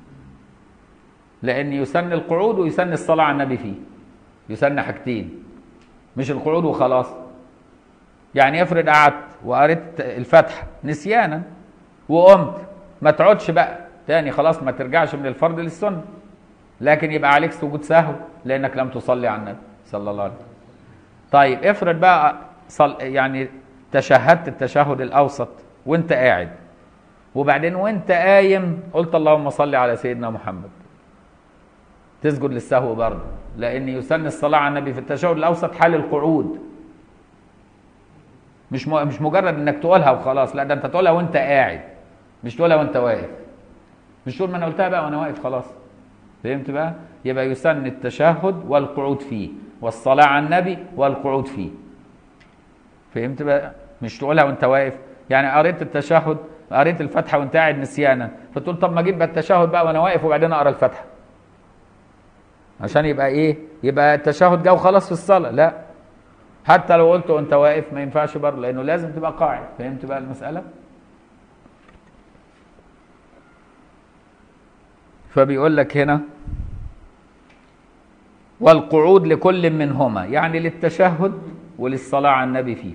لان يسن القعود ويسن الصلاه على النبي فيه يسن حاجتين مش القعود وخلاص يعني افرض قعدت وقريت الفاتحه نسيانا وقمت ما تقعدش بقى تاني خلاص ما ترجعش من الفرض للسنه لكن يبقى عليك سجود سهو لانك لم تصلي على النبي صلى الله عليه وسلم طيب افرض بقى صل يعني تشهدت التشهد الاوسط وانت قاعد وبعدين وانت قايم قلت اللهم صل على سيدنا محمد تسجد للسهو برضه لان يسن الصلاه على النبي في التشهد الاوسط حال القعود مش م... مش مجرد انك تقولها وخلاص لا ده انت تقولها وانت قاعد مش تقولها وانت واقف مش تقول ما انا قلتها بقى وانا واقف خلاص فهمت بقى يبقى يسن التشهد والقعود فيه والصلاه على النبي والقعود فيه فهمت بقى مش تقولها وانت واقف يعني قريت التشهد قريت الفاتحه وانت قاعد نسيانا فتقول طب ما اجيب بقى التشهد بقى وانا واقف وبعدين اقرا الفاتحه عشان يبقى ايه يبقى التشهد جه وخلاص في الصلاه لا حتى لو قلت وانت واقف ما ينفعش برضه لانه لازم تبقى قاعد فهمت بقى المساله فبيقول لك هنا والقعود لكل منهما يعني للتشهد وللصلاة على النبي فيه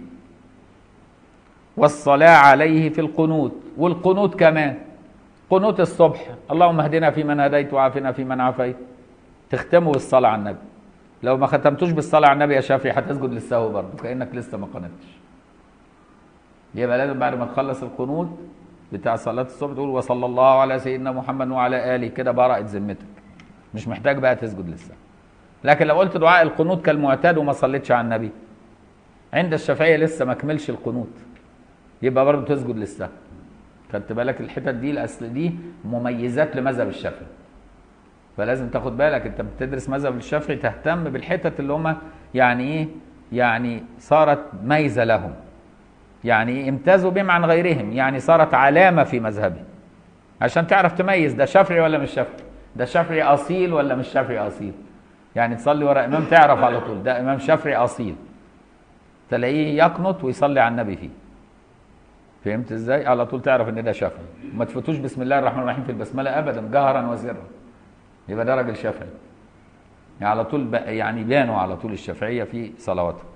والصلاة عليه في القنوت والقنوت كمان قنوت الصبح اللهم اهدنا فيمن هديت وعافنا فيمن عافيت تختمه بالصلاة على النبي لو ما ختمتوش بالصلاة على النبي يا شافعي هتسجد للسهو برضه كأنك لسه ما قنتش يبقى لازم بعد ما تخلص القنوت بتاع صلاة الصبح تقول وصلى الله على سيدنا محمد وعلى آله كده برأت ذمتك مش محتاج بقى تسجد للسهو لكن لو قلت دعاء القنوت كالمعتاد وما صليتش على النبي عند الشافعية لسه ما كملش القنوت يبقى برضه تسجد للسهو خدت بالك الحتت دي الاصل دي مميزات لمذهب الشافعي فلازم تاخد بالك انت بتدرس مذهب الشافعي تهتم بالحتت اللي هم يعني ايه يعني صارت ميزه لهم يعني ايه امتازوا بهم عن غيرهم يعني صارت علامه في مذهبهم عشان تعرف تميز ده شافعي ولا مش شافعي ده شافعي اصيل ولا مش شافعي اصيل يعني تصلي ورا امام تعرف على طول ده امام شافعي اصيل تلاقيه يقنط ويصلي على النبي فيه فهمت ازاي على طول تعرف ان ده شافعي ما تفوتوش بسم الله الرحمن الرحيم في البسمله ابدا جهرا وسرا يبقى ده راجل شافعي يعني على طول بقى- يعني بانوا على طول الشافعيه في صلواتهم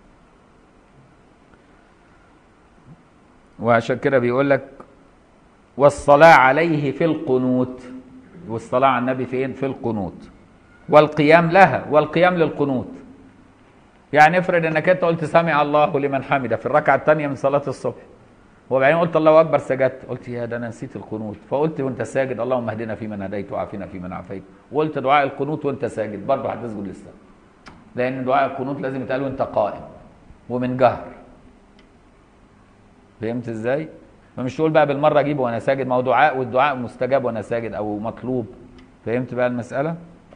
وعشان كده بيقول لك والصلاة عليه في القنوت والصلاة على النبي فين في القنوت والقيام لها والقيام للقنوت يعني افرض انك انت قلت سمع الله لمن حمده في الركعه الثانيه من صلاه الصبح وبعدين قلت الله اكبر سجدت قلت يا ده انا نسيت القنوت فقلت وانت ساجد اللهم اهدنا فيمن هديت وعافنا فيمن عافيت وقلت دعاء القنوت وانت ساجد برضه هتسجد للسهو لان دعاء القنوت لازم يتقال وانت قائم ومن جهر فهمت ازاي فمش تقول بقى بالمره اجيبه وانا ساجد ما هو دعاء والدعاء مستجاب وانا ساجد او مطلوب فهمت بقى المساله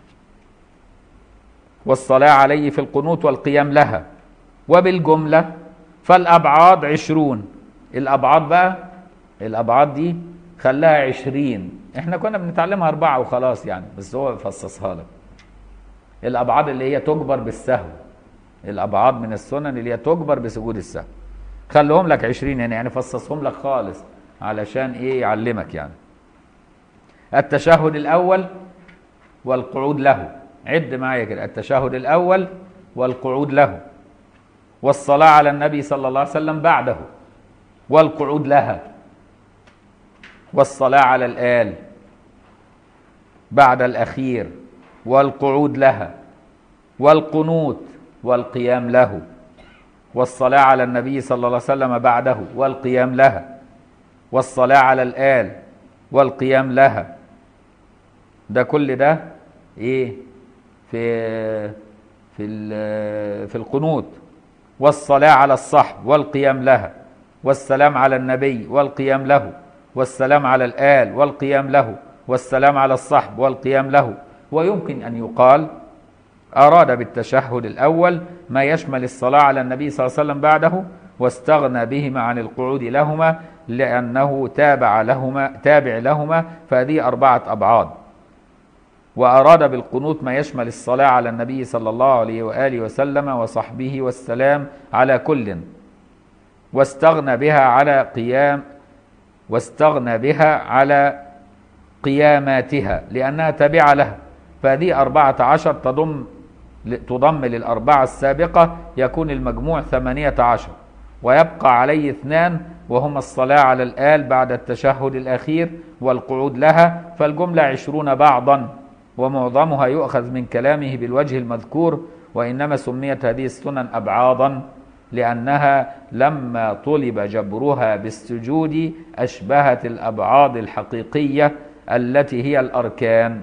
والصلاة عليه في القنوت والقيام لها وبالجملة فالأبعاد عشرون الأبعاد بقى الأبعاد دي خلاها عشرين احنا كنا بنتعلمها أربعة وخلاص يعني بس هو فصصها لك الأبعاد اللي هي تجبر بالسهو الأبعاد من السنن اللي هي تجبر بسجود السهو خليهم لك عشرين يعني يعني فصصهم لك خالص علشان ايه يعلمك يعني التشهد الأول والقعود له عد معايا كده التشهد الأول والقعود له والصلاة على النبي صلى الله عليه وسلم بعده والقعود لها والصلاة على الآل بعد الأخير والقعود لها والقنوت والقيام له والصلاة على النبي صلى الله عليه وسلم بعده والقيام لها والصلاة على الآل والقيام لها ده كل ده ايه في في في القنوت والصلاة على الصحب والقيام لها والسلام على النبي والقيام له والسلام على الآل والقيام له والسلام على الصحب والقيام له ويمكن أن يقال أراد بالتشهد الأول ما يشمل الصلاة على النبي صلى الله عليه وسلم بعده واستغنى بهما عن القعود لهما لأنه تابع لهما تابع لهما فهذه أربعة أبعاد وأراد بالقنوت ما يشمل الصلاة على النبي صلى الله عليه وآله وسلم وصحبه والسلام على كل واستغنى بها على قيام واستغنى بها على قياماتها لأنها تابعة لها فهذه أربعة عشر تضم تضم للأربعة السابقة يكون المجموع ثمانية عشر ويبقى عليه اثنان وهما الصلاة على الآل بعد التشهد الأخير والقعود لها فالجملة عشرون بعضا ومعظمها يؤخذ من كلامه بالوجه المذكور وإنما سميت هذه السنن أبعاضا لأنها لما طلب جبرها بالسجود أشبهت الأبعاض الحقيقية التي هي الأركان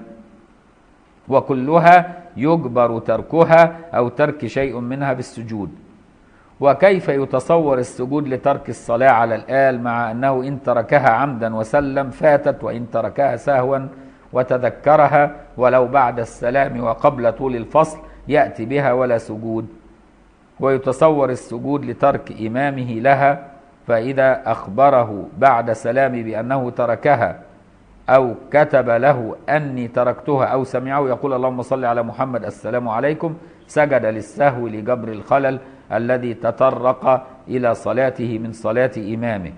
وكلها يجبر تركها أو ترك شيء منها بالسجود وكيف يتصور السجود لترك الصلاة على الآل مع أنه إن تركها عمدا وسلم فاتت وإن تركها سهوا وتذكرها ولو بعد السلام وقبل طول الفصل يأتي بها ولا سجود ويتصور السجود لترك إمامه لها فإذا أخبره بعد سلام بأنه تركها أو كتب له أني تركتها أو سمعه يقول اللهم صل على محمد السلام عليكم سجد للسهو لجبر الخلل الذي تطرق إلى صلاته من صلاة إمامه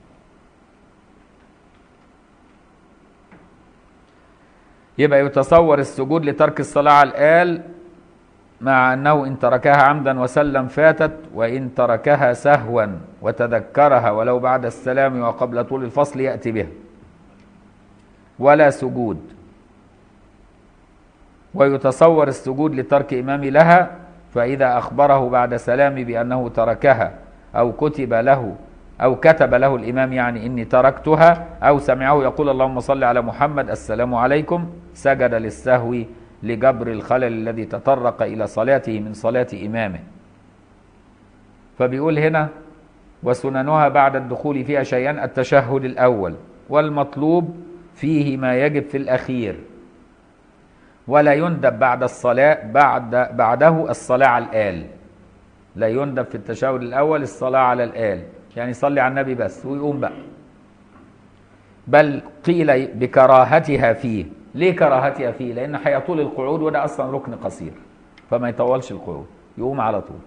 يبقى يتصور السجود لترك الصلاة على الآل مع أنه إن تركها عمدا وسلم فاتت وإن تركها سهوا وتذكرها ولو بعد السلام وقبل طول الفصل يأتي بها ولا سجود ويتصور السجود لترك إمام لها فإذا أخبره بعد سلام بأنه تركها أو كتب له أو كتب له الإمام يعني إني تركتها أو سمعه يقول اللهم صل على محمد السلام عليكم سجد للسهو لجبر الخلل الذي تطرق إلى صلاته من صلاة إمامه فبيقول هنا وسننها بعد الدخول فيها شيئا التشهد الأول والمطلوب فيه ما يجب في الأخير ولا يندب بعد الصلاة بعد بعده الصلاة على الآل لا يندب في التشهد الأول الصلاة على الآل يعني يصلي على النبي بس ويقوم بقى بل قيل بكراهتها فيه ليه كراهتها فيه لأن هيطول القعود وده أصلا ركن قصير فما يطولش القعود يقوم على طول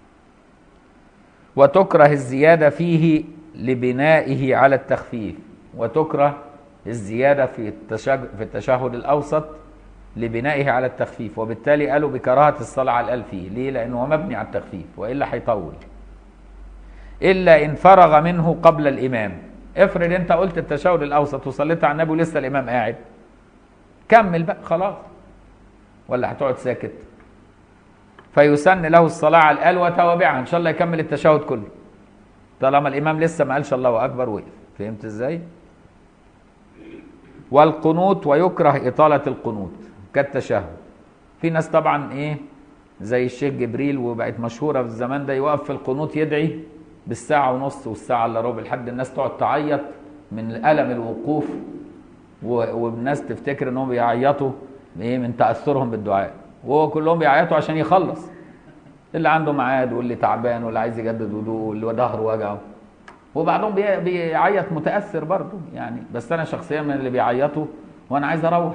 وتكره الزيادة فيه لبنائه على التخفيف وتكره الزيادة في التشهد, في التشهد الأوسط لبنائه على التخفيف وبالتالي قالوا بكراهة الصلاة على الألف فيه ليه؟ لأنه هو مبني على التخفيف وإلا هيطول إلا إن فرغ منه قبل الإمام افرض انت قلت التشهد الاوسط وصليت على النبي ولسه الامام قاعد كمل بقى خلاص ولا هتقعد ساكت فيسن له الصلاة على الآل وتوابعها إن شاء الله يكمل التشهد كله طالما الإمام لسه ما قالش الله أكبر وقف فهمت إزاي؟ والقنوت ويكره إطالة القنوت كالتشهد في ناس طبعا إيه زي الشيخ جبريل وبقت مشهورة في الزمان ده يوقف في القنوت يدعي بالساعة ونص والساعة إلا ربع لحد الناس تقعد تعيط من ألم الوقوف و- والناس تفتكر إنهم بيعيطوا إيه من تأثرهم بالدعاء وهو كلهم بيعيطوا عشان يخلص اللي عنده ميعاد واللي تعبان واللي عايز يجدد وضوء واللي ظهره وجعه وبعضهم بي- بيعيط متاثر برضه يعني بس انا شخصيا من اللي بيعيطوا وانا عايز اروح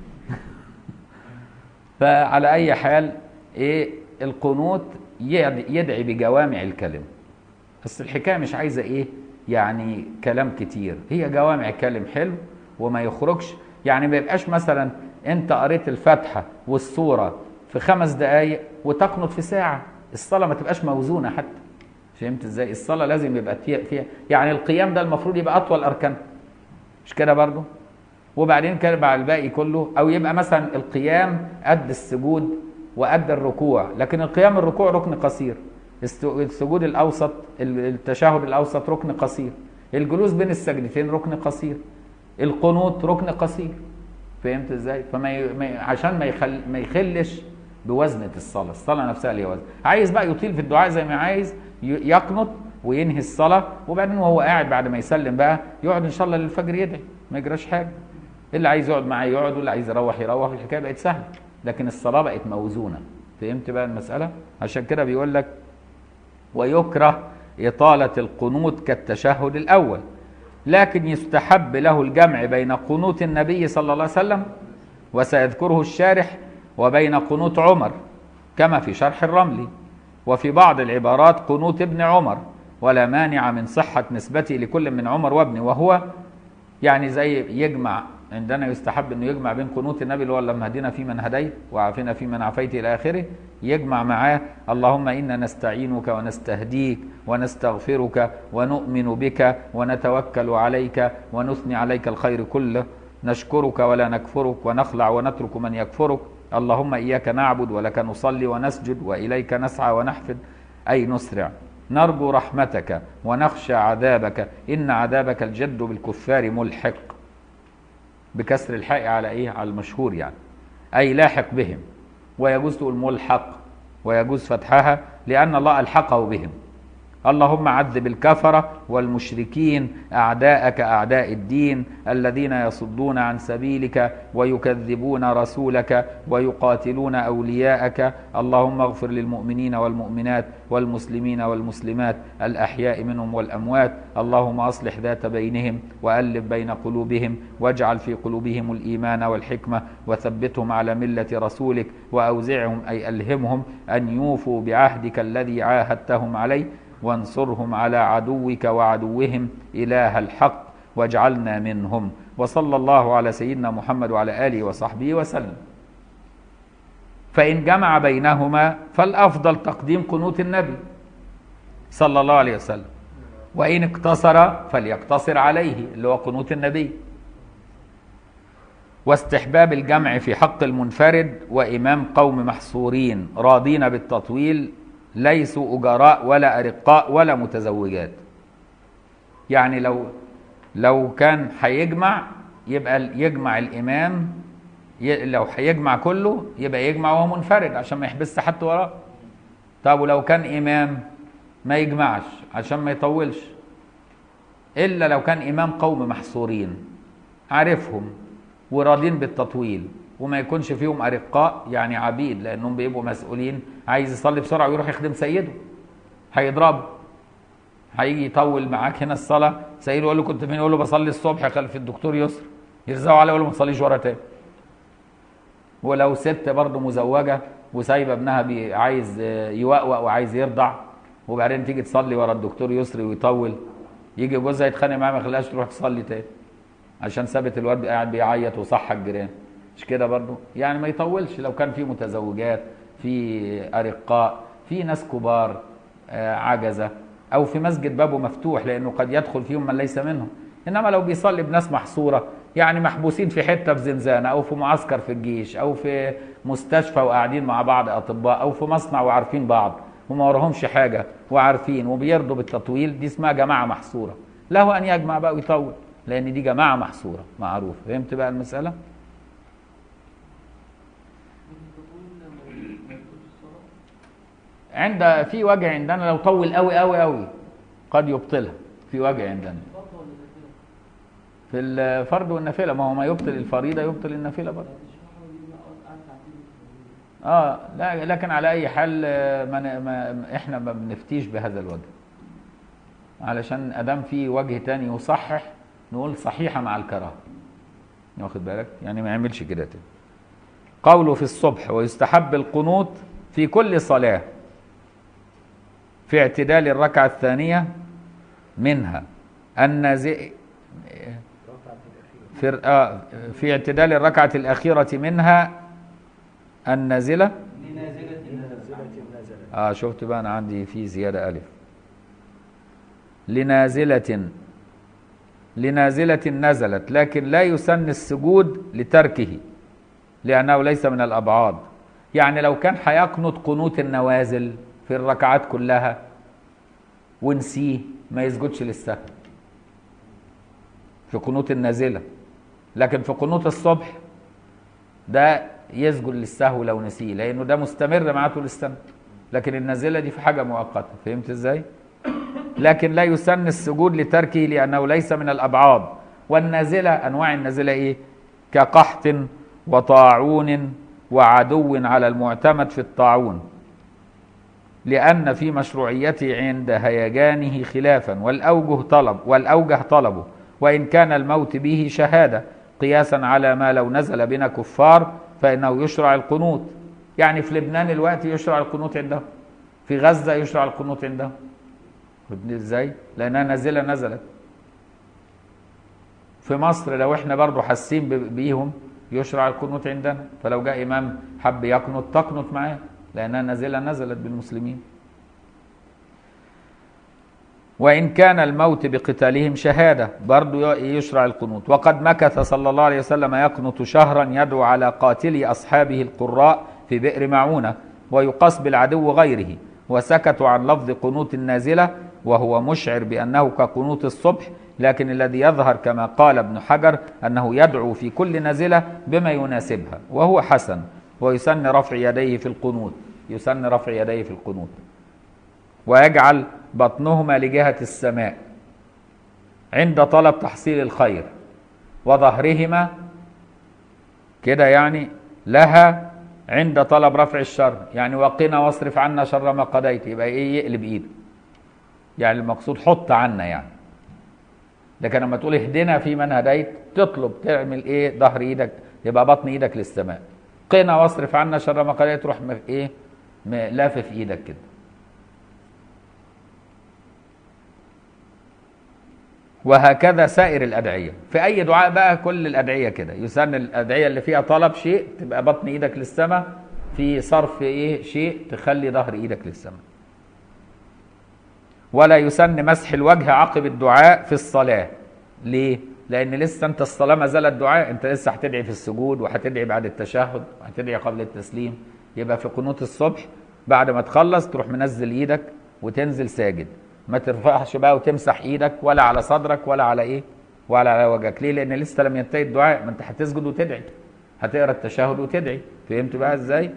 فعلى اي حال ايه القنوت يد- يدعي بجوامع الكلم بس الحكايه مش عايزه ايه يعني كلام كتير هي جوامع كلم حلو وما يخرجش يعني ما يبقاش مثلا انت قريت الفاتحه والسوره في خمس دقائق وتقنط في ساعه الصلاه ما تبقاش موزونه حتى فهمت ازاي الصلاه لازم يبقى فيها فيها يعني القيام ده المفروض يبقى اطول اركان مش كده برضو وبعدين كده بعد الباقي كله او يبقى مثلا القيام قد السجود وقد الركوع لكن القيام الركوع ركن قصير الس- السجود الاوسط ال- التشهد الاوسط ركن قصير الجلوس بين السجدتين ركن قصير القنوت ركن قصير فهمت ازاي فما ي... ما ي... عشان ما يخل... ما يخلش بوزنة الصلاة الصلاة نفسها ليها وزن عايز بقى يطيل في الدعاء زي ما عايز ي... يقنط وينهي الصلاة وبعدين وهو قاعد بعد ما يسلم بقى يقعد ان شاء الله للفجر يدعي ما يجراش حاجة اللي عايز يقعد معاه يقعد واللي عايز يروح يروح الحكاية بقت سهلة لكن الصلاة بقت موزونة فهمت بقى المسألة عشان كده بيقول لك ويكره إطالة القنوت كالتشهد الأول لكن يستحب له الجمع بين قنوت النبي صلى الله عليه وسلم وسيذكره الشارح وبين قنوت عمر كما في شرح الرملي وفي بعض العبارات قنوت ابن عمر ولا مانع من صحة نسبته لكل من عمر وابنه وهو يعني زي يجمع عندنا يستحب انه يجمع بين قنوت النبي اللي هو اللهم اهدنا فيمن هديت وعافنا فيمن عافيت الى اخره يجمع معاه اللهم انا نستعينك ونستهديك ونستغفرك ونؤمن بك ونتوكل عليك ونثني عليك الخير كله نشكرك ولا نكفرك ونخلع ونترك من يكفرك اللهم اياك نعبد ولك نصلي ونسجد واليك نسعى ونحفد اي نسرع نرجو رحمتك ونخشى عذابك ان عذابك الجد بالكفار ملحق بكسر الحاء على ايه على المشهور يعني اي لاحق بهم ويجوز تقول ملحق ويجوز فتحها لان الله الحقه بهم اللهم عذب الكفرة والمشركين أعداءك أعداء الدين الذين يصدون عن سبيلك ويكذبون رسولك ويقاتلون أولياءك اللهم اغفر للمؤمنين والمؤمنات والمسلمين والمسلمات الأحياء منهم والأموات اللهم أصلح ذات بينهم وألف بين قلوبهم واجعل في قلوبهم الإيمان والحكمة وثبتهم على ملة رسولك وأوزعهم أي ألهمهم أن يوفوا بعهدك الذي عاهدتهم عليه وانصرهم على عدوك وعدوهم إله الحق واجعلنا منهم وصلى الله على سيدنا محمد وعلى آله وصحبه وسلم فإن جمع بينهما فالأفضل تقديم قنوت النبي صلى الله عليه وسلم وإن اقتصر فليقتصر عليه اللي هو قنوت النبي واستحباب الجمع في حق المنفرد وإمام قوم محصورين راضين بالتطويل ليسوا أجراء ولا أرقاء ولا متزوجات يعني لو لو كان هيجمع يبقى يجمع الإمام ي- لو هيجمع كله يبقى يجمع وهو منفرد عشان ما يحبسش حد وراه طب ولو كان إمام ما يجمعش عشان ما يطولش إلا لو كان إمام قوم محصورين عارفهم وراضين بالتطويل وما يكونش فيهم أرقاء يعني عبيد لأنهم بيبقوا مسؤولين عايز يصلي بسرعة ويروح يخدم سيده هيضرب هيجي يطول معاك هنا الصلاة سيده يقول له كنت فين يقول له بصلي الصبح خلف الدكتور يسر يرزقوا عليه يقول له ما تصليش ورا تاني ولو ست برضه مزوجة وسايبة ابنها بي عايز آه، يوقوق وعايز يرضع وبعدين تيجي تصلي ورا الدكتور يسري ويطول يجي جوزها يتخانق معاها ما يخليهاش تروح تصلي تاني عشان سابت الواد قاعد بيعيط وصح الجيران مش كده برضو يعني ما يطولش لو كان في متزوجات في أرقاء في ناس كبار آه، عجزة او في مسجد بابه مفتوح لانه قد يدخل فيهم من ليس منهم انما لو بيصلي بناس محصوره يعني محبوسين في حته في زنزانه او في معسكر في الجيش او في مستشفى وقاعدين مع بعض اطباء او في مصنع وعارفين بعض وما وراهمش حاجه وعارفين وبيرضوا بالتطويل دي اسمها جماعه محصوره له ان يجمع بقى ويطول لان دي جماعه محصوره معروف فهمت بقى المساله عند في وجه عندنا لو طول قوي قوي قوي قد يبطلها في وجه عندنا في الفرض والنافله ما هو ما يبطل الفريضه يبطل النافله برضه اه لا لكن على اي حال آه، ما ن- ما احنا ما بنفتيش بهذا الوجه علشان ادام في وجه تاني يصحح نقول صحيحه مع الكراهه واخد بالك يعني ما يعملش كده تاني قوله في الصبح ويستحب القنوت في كل صلاه في اعتدال الركعه الثانيه منها النازئ في آه في اعتدال الركعه الاخيره منها النازله اه شفت بقى انا عندي في زياده الف لنازله لنازله نزلت لكن لا يسن السجود لتركه لانه ليس من الابعاد يعني لو كان هيقنط قنوت النوازل في الركعات كلها ونسيه ما يسجدش للسهو في قنوت النازله لكن في قنوت الصبح ده يسجد للسهو لو نسيه لانه ده مستمر معاه طول السنه لكن النازله دي في حاجه مؤقته فهمت ازاي لكن لا يسن السجود لتركه لانه ليس من الابعاد والنازله انواع النازله ايه كقحط وطاعون وعدو على المعتمد في الطاعون لأن في مشروعيته عند هيجانه خلافا والأوجه طلب والأوجه طلبه وإن كان الموت به شهادة قياسا على ما لو نزل بنا كفار فإنه يشرع القنوت يعني في لبنان الوقت يشرع القنوت عندهم في غزة يشرع القنوت عندهم فهمتني ازاي؟ لأنها نازلة نزلت في مصر لو احنا برضو حاسين ب- بيهم يشرع القنوت عندنا فلو جاء إمام حب يقنط تقنط معاه لأنها نازلة نزلت بالمسلمين وإن كان الموت بقتالهم شهادة برضو يشرع القنوت وقد مكث صلى الله عليه وسلم يقنط شهرا يدعو على قاتلي أصحابه القراء في بئر معونة ويقاس بالعدو غيره وسكتوا عن لفظ قنوت النازلة وهو مشعر بأنه كقنوت الصبح لكن الذي يظهر كما قال ابن حجر أنه يدعو في كل نازلة بما يناسبها وهو حسن ويسن رفع يديه في القنوت يسن رفع يديه في القنوت ويجعل بطنهما لجهة السماء عند طلب تحصيل الخير وظهرهما كده يعني لها عند طلب رفع الشر يعني وقنا واصرف عنا شر ما قضيت يبقى ايه يقلب ايده يعني المقصود حط عنا يعني لكن لما تقول اهدنا في من هديت تطلب تعمل ايه ظهر ايدك يبقى بطن ايدك للسماء قنا واصرف عنا شر ما قضيت تروح م- ايه م- لافف ايدك كده وهكذا سائر الأدعية في أي دعاء بقى كل الأدعية كده يسن الأدعية اللي فيها طلب شيء تبقى بطن إيدك للسماء في صرف إيه شيء تخلي ظهر إيدك للسماء ولا يسن مسح الوجه عقب الدعاء في الصلاة ليه؟ لأن لسه أنت الصلاة ما زالت دعاء أنت لسه هتدعي في السجود وهتدعي بعد التشهد وهتدعي قبل التسليم يبقى في قنوت الصبح بعد ما تخلص تروح منزل إيدك وتنزل ساجد ما ترفعش بقى وتمسح إيدك ولا على صدرك ولا على إيه؟ ولا على وجهك ليه؟ لأن لسه لم ينتهي الدعاء ما أنت هتسجد وتدعي هتقرا التشهد وتدعي فهمت بقى إزاي؟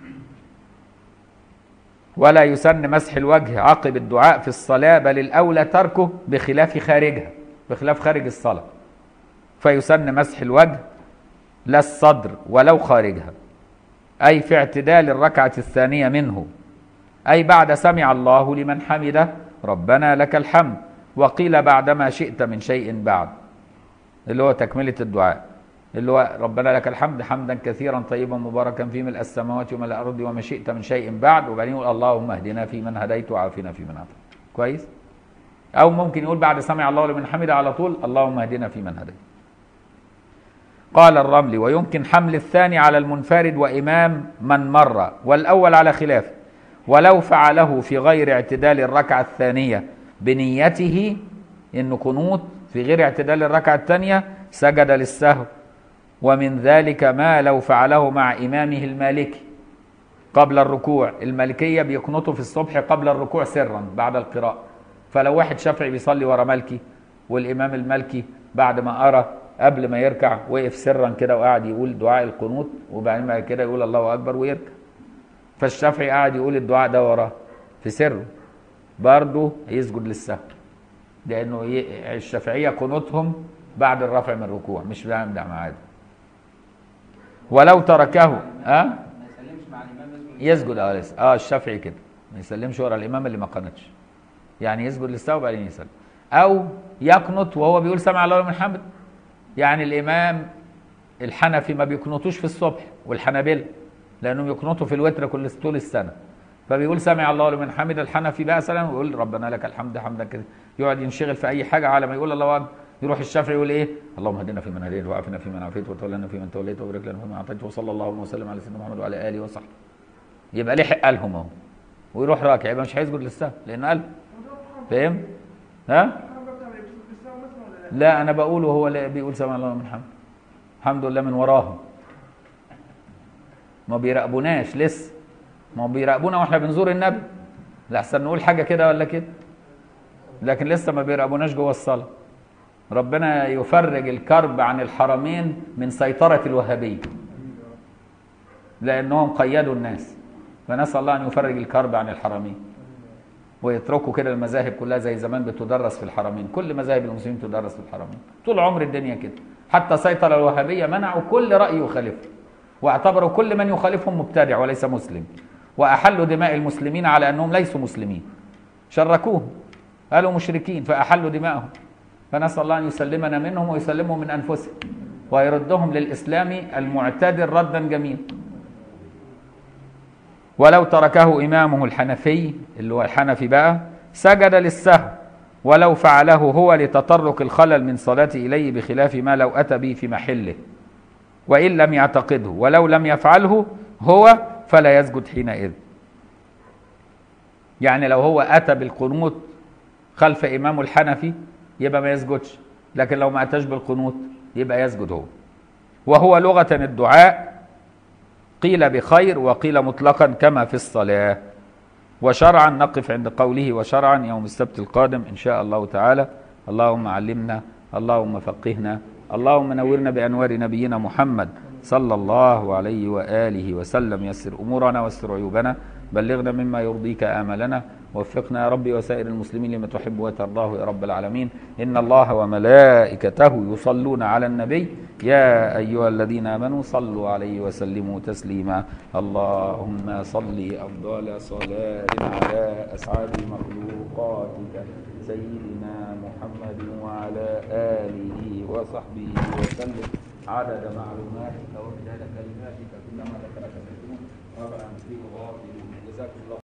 ولا يسن مسح الوجه عقب الدعاء في الصلاة بل الأولى تركه بخلاف خارجها بخلاف خارج الصلاة فيسن مسح الوجه لا الصدر ولو خارجها أي في اعتدال الركعة الثانية منه أي بعد سمع الله لمن حمده ربنا لك الحمد وقيل بعد ما شئت من شيء بعد اللي هو تكملة الدعاء اللي هو ربنا لك الحمد حمدا كثيرا طيبا مباركا في ملء السماوات وملء الارض وما شئت من شيء بعد وبعدين يقول اللهم اهدنا فيمن هديت وعافنا فيمن عافيت كويس او ممكن يقول بعد سمع الله لمن حمده على طول اللهم اهدنا فيمن هديت قال الرملي ويمكن حمل الثاني على المنفرد وامام من مر والاول على خلافه ولو فعله في غير اعتدال الركعه الثانيه بنيته انه قنوت في غير اعتدال الركعه الثانيه سجد للسهو ومن ذلك ما لو فعله مع امامه المالكي قبل الركوع المالكيه بيقنطوا في الصبح قبل الركوع سرا بعد القراءه فلو واحد شافعي بيصلي ورا مالكي والامام المالكي بعد ما قرا قبل ما يركع وقف سرا كده وقعد يقول دعاء القنوت وبعدين بعد كده يقول الله اكبر ويركع فالشافعي قاعد يقول الدعاء ده وراه في سره برضه يسجد للسهو لانه ي- الشافعيه قنوتهم بعد الرفع من الركوع مش بيعمل معاد ولو تركه ها ما يسلمش مع الامام يسجد يسجد اه لسه اه الشافعي كده ما يسلمش ورا الامام اللي ما قنتش يعني يسجد للسهو وبعدين يسلم او يقنط وهو بيقول سمع الله لمن حمد يعني الامام الحنفي ما بيقنطوش في الصبح والحنابلة لانهم يقنطوا في الوتر كل طول السنه فبيقول سمع الله لمن حمد الحنفي بقى مثلا ويقول ربنا لك الحمد حمدا كده يقعد ينشغل في اي حاجه على ما يقول الله اكبر يروح الشافعي يقول ايه اللهم اهدنا فيمن هديت وعافنا فيمن عافيت وتولنا فيمن توليت وبارك لنا فيما اعطيت وصلى الله وسلم على سيدنا محمد وعلى اله وصحبه يبقى لحق لهم اهو ويروح راكع يبقى مش هيسجد للسهو لانه قال فاهم ها لا انا بقوله هو اللي بيقول سمع الله لمن حمد الحمد لله من وراهم ما بيراقبوناش لسه ما بيراقبونا واحنا بنزور النبي لحسن نقول حاجه كده ولا كده لكن لسه ما بيراقبوناش جوه الصلاه ربنا يفرج الكرب عن الحرمين من سيطره الوهابيه لانهم قيدوا الناس فنسال الله ان يفرج الكرب عن الحرمين ويتركوا كده المذاهب كلها زي زمان بتدرس في الحرمين كل مذاهب المسلمين تدرس في الحرمين طول عمر الدنيا كده حتى سيطر الوهابيه منعوا كل راي يخالفه واعتبروا كل من يخالفهم مبتدع وليس مسلم واحلوا دماء المسلمين على انهم ليسوا مسلمين شركوهم قالوا مشركين فاحلوا دماءهم فنسال الله ان يسلمنا منهم ويسلمهم من انفسهم ويردهم للاسلام المعتدل ردا جميلا ولو تركه إمامه الحنفي اللي هو الحنفي بقى سجد للسهو ولو فعله هو لتطرق الخلل من صلاته إليه بخلاف ما لو أتى به في محله وإن لم يعتقده ولو لم يفعله هو فلا يسجد حينئذ يعني لو هو أتى بالقنوت خلف إمامه الحنفي يبقى ما يسجدش لكن لو ما أتاش بالقنوت يبقى يسجد هو وهو لغة الدعاء قيل بخير وقيل مطلقا كما في الصلاة وشرعا نقف عند قوله وشرعا يوم السبت القادم إن شاء الله تعالى اللهم علمنا اللهم فقهنا اللهم نورنا بأنوار نبينا محمد صلى الله عليه وآله وسلم يسر أمورنا واستر عيوبنا بلغنا مما يرضيك آملنا وفقنا يا ربي وسائر المسلمين لما تحب وترضاه يا رب العالمين إن الله وملائكته يصلون على النبي يا أيها الذين آمنوا صلوا عليه وسلموا تسليما اللهم صل أفضل صلاة على أسعد مخلوقاتك سيدنا محمد وعلى آله وصحبه وسلم عدد معلوماتك ومداد كلماتك كلما ذكرك تكون ربنا فيه غافل جزاكم الله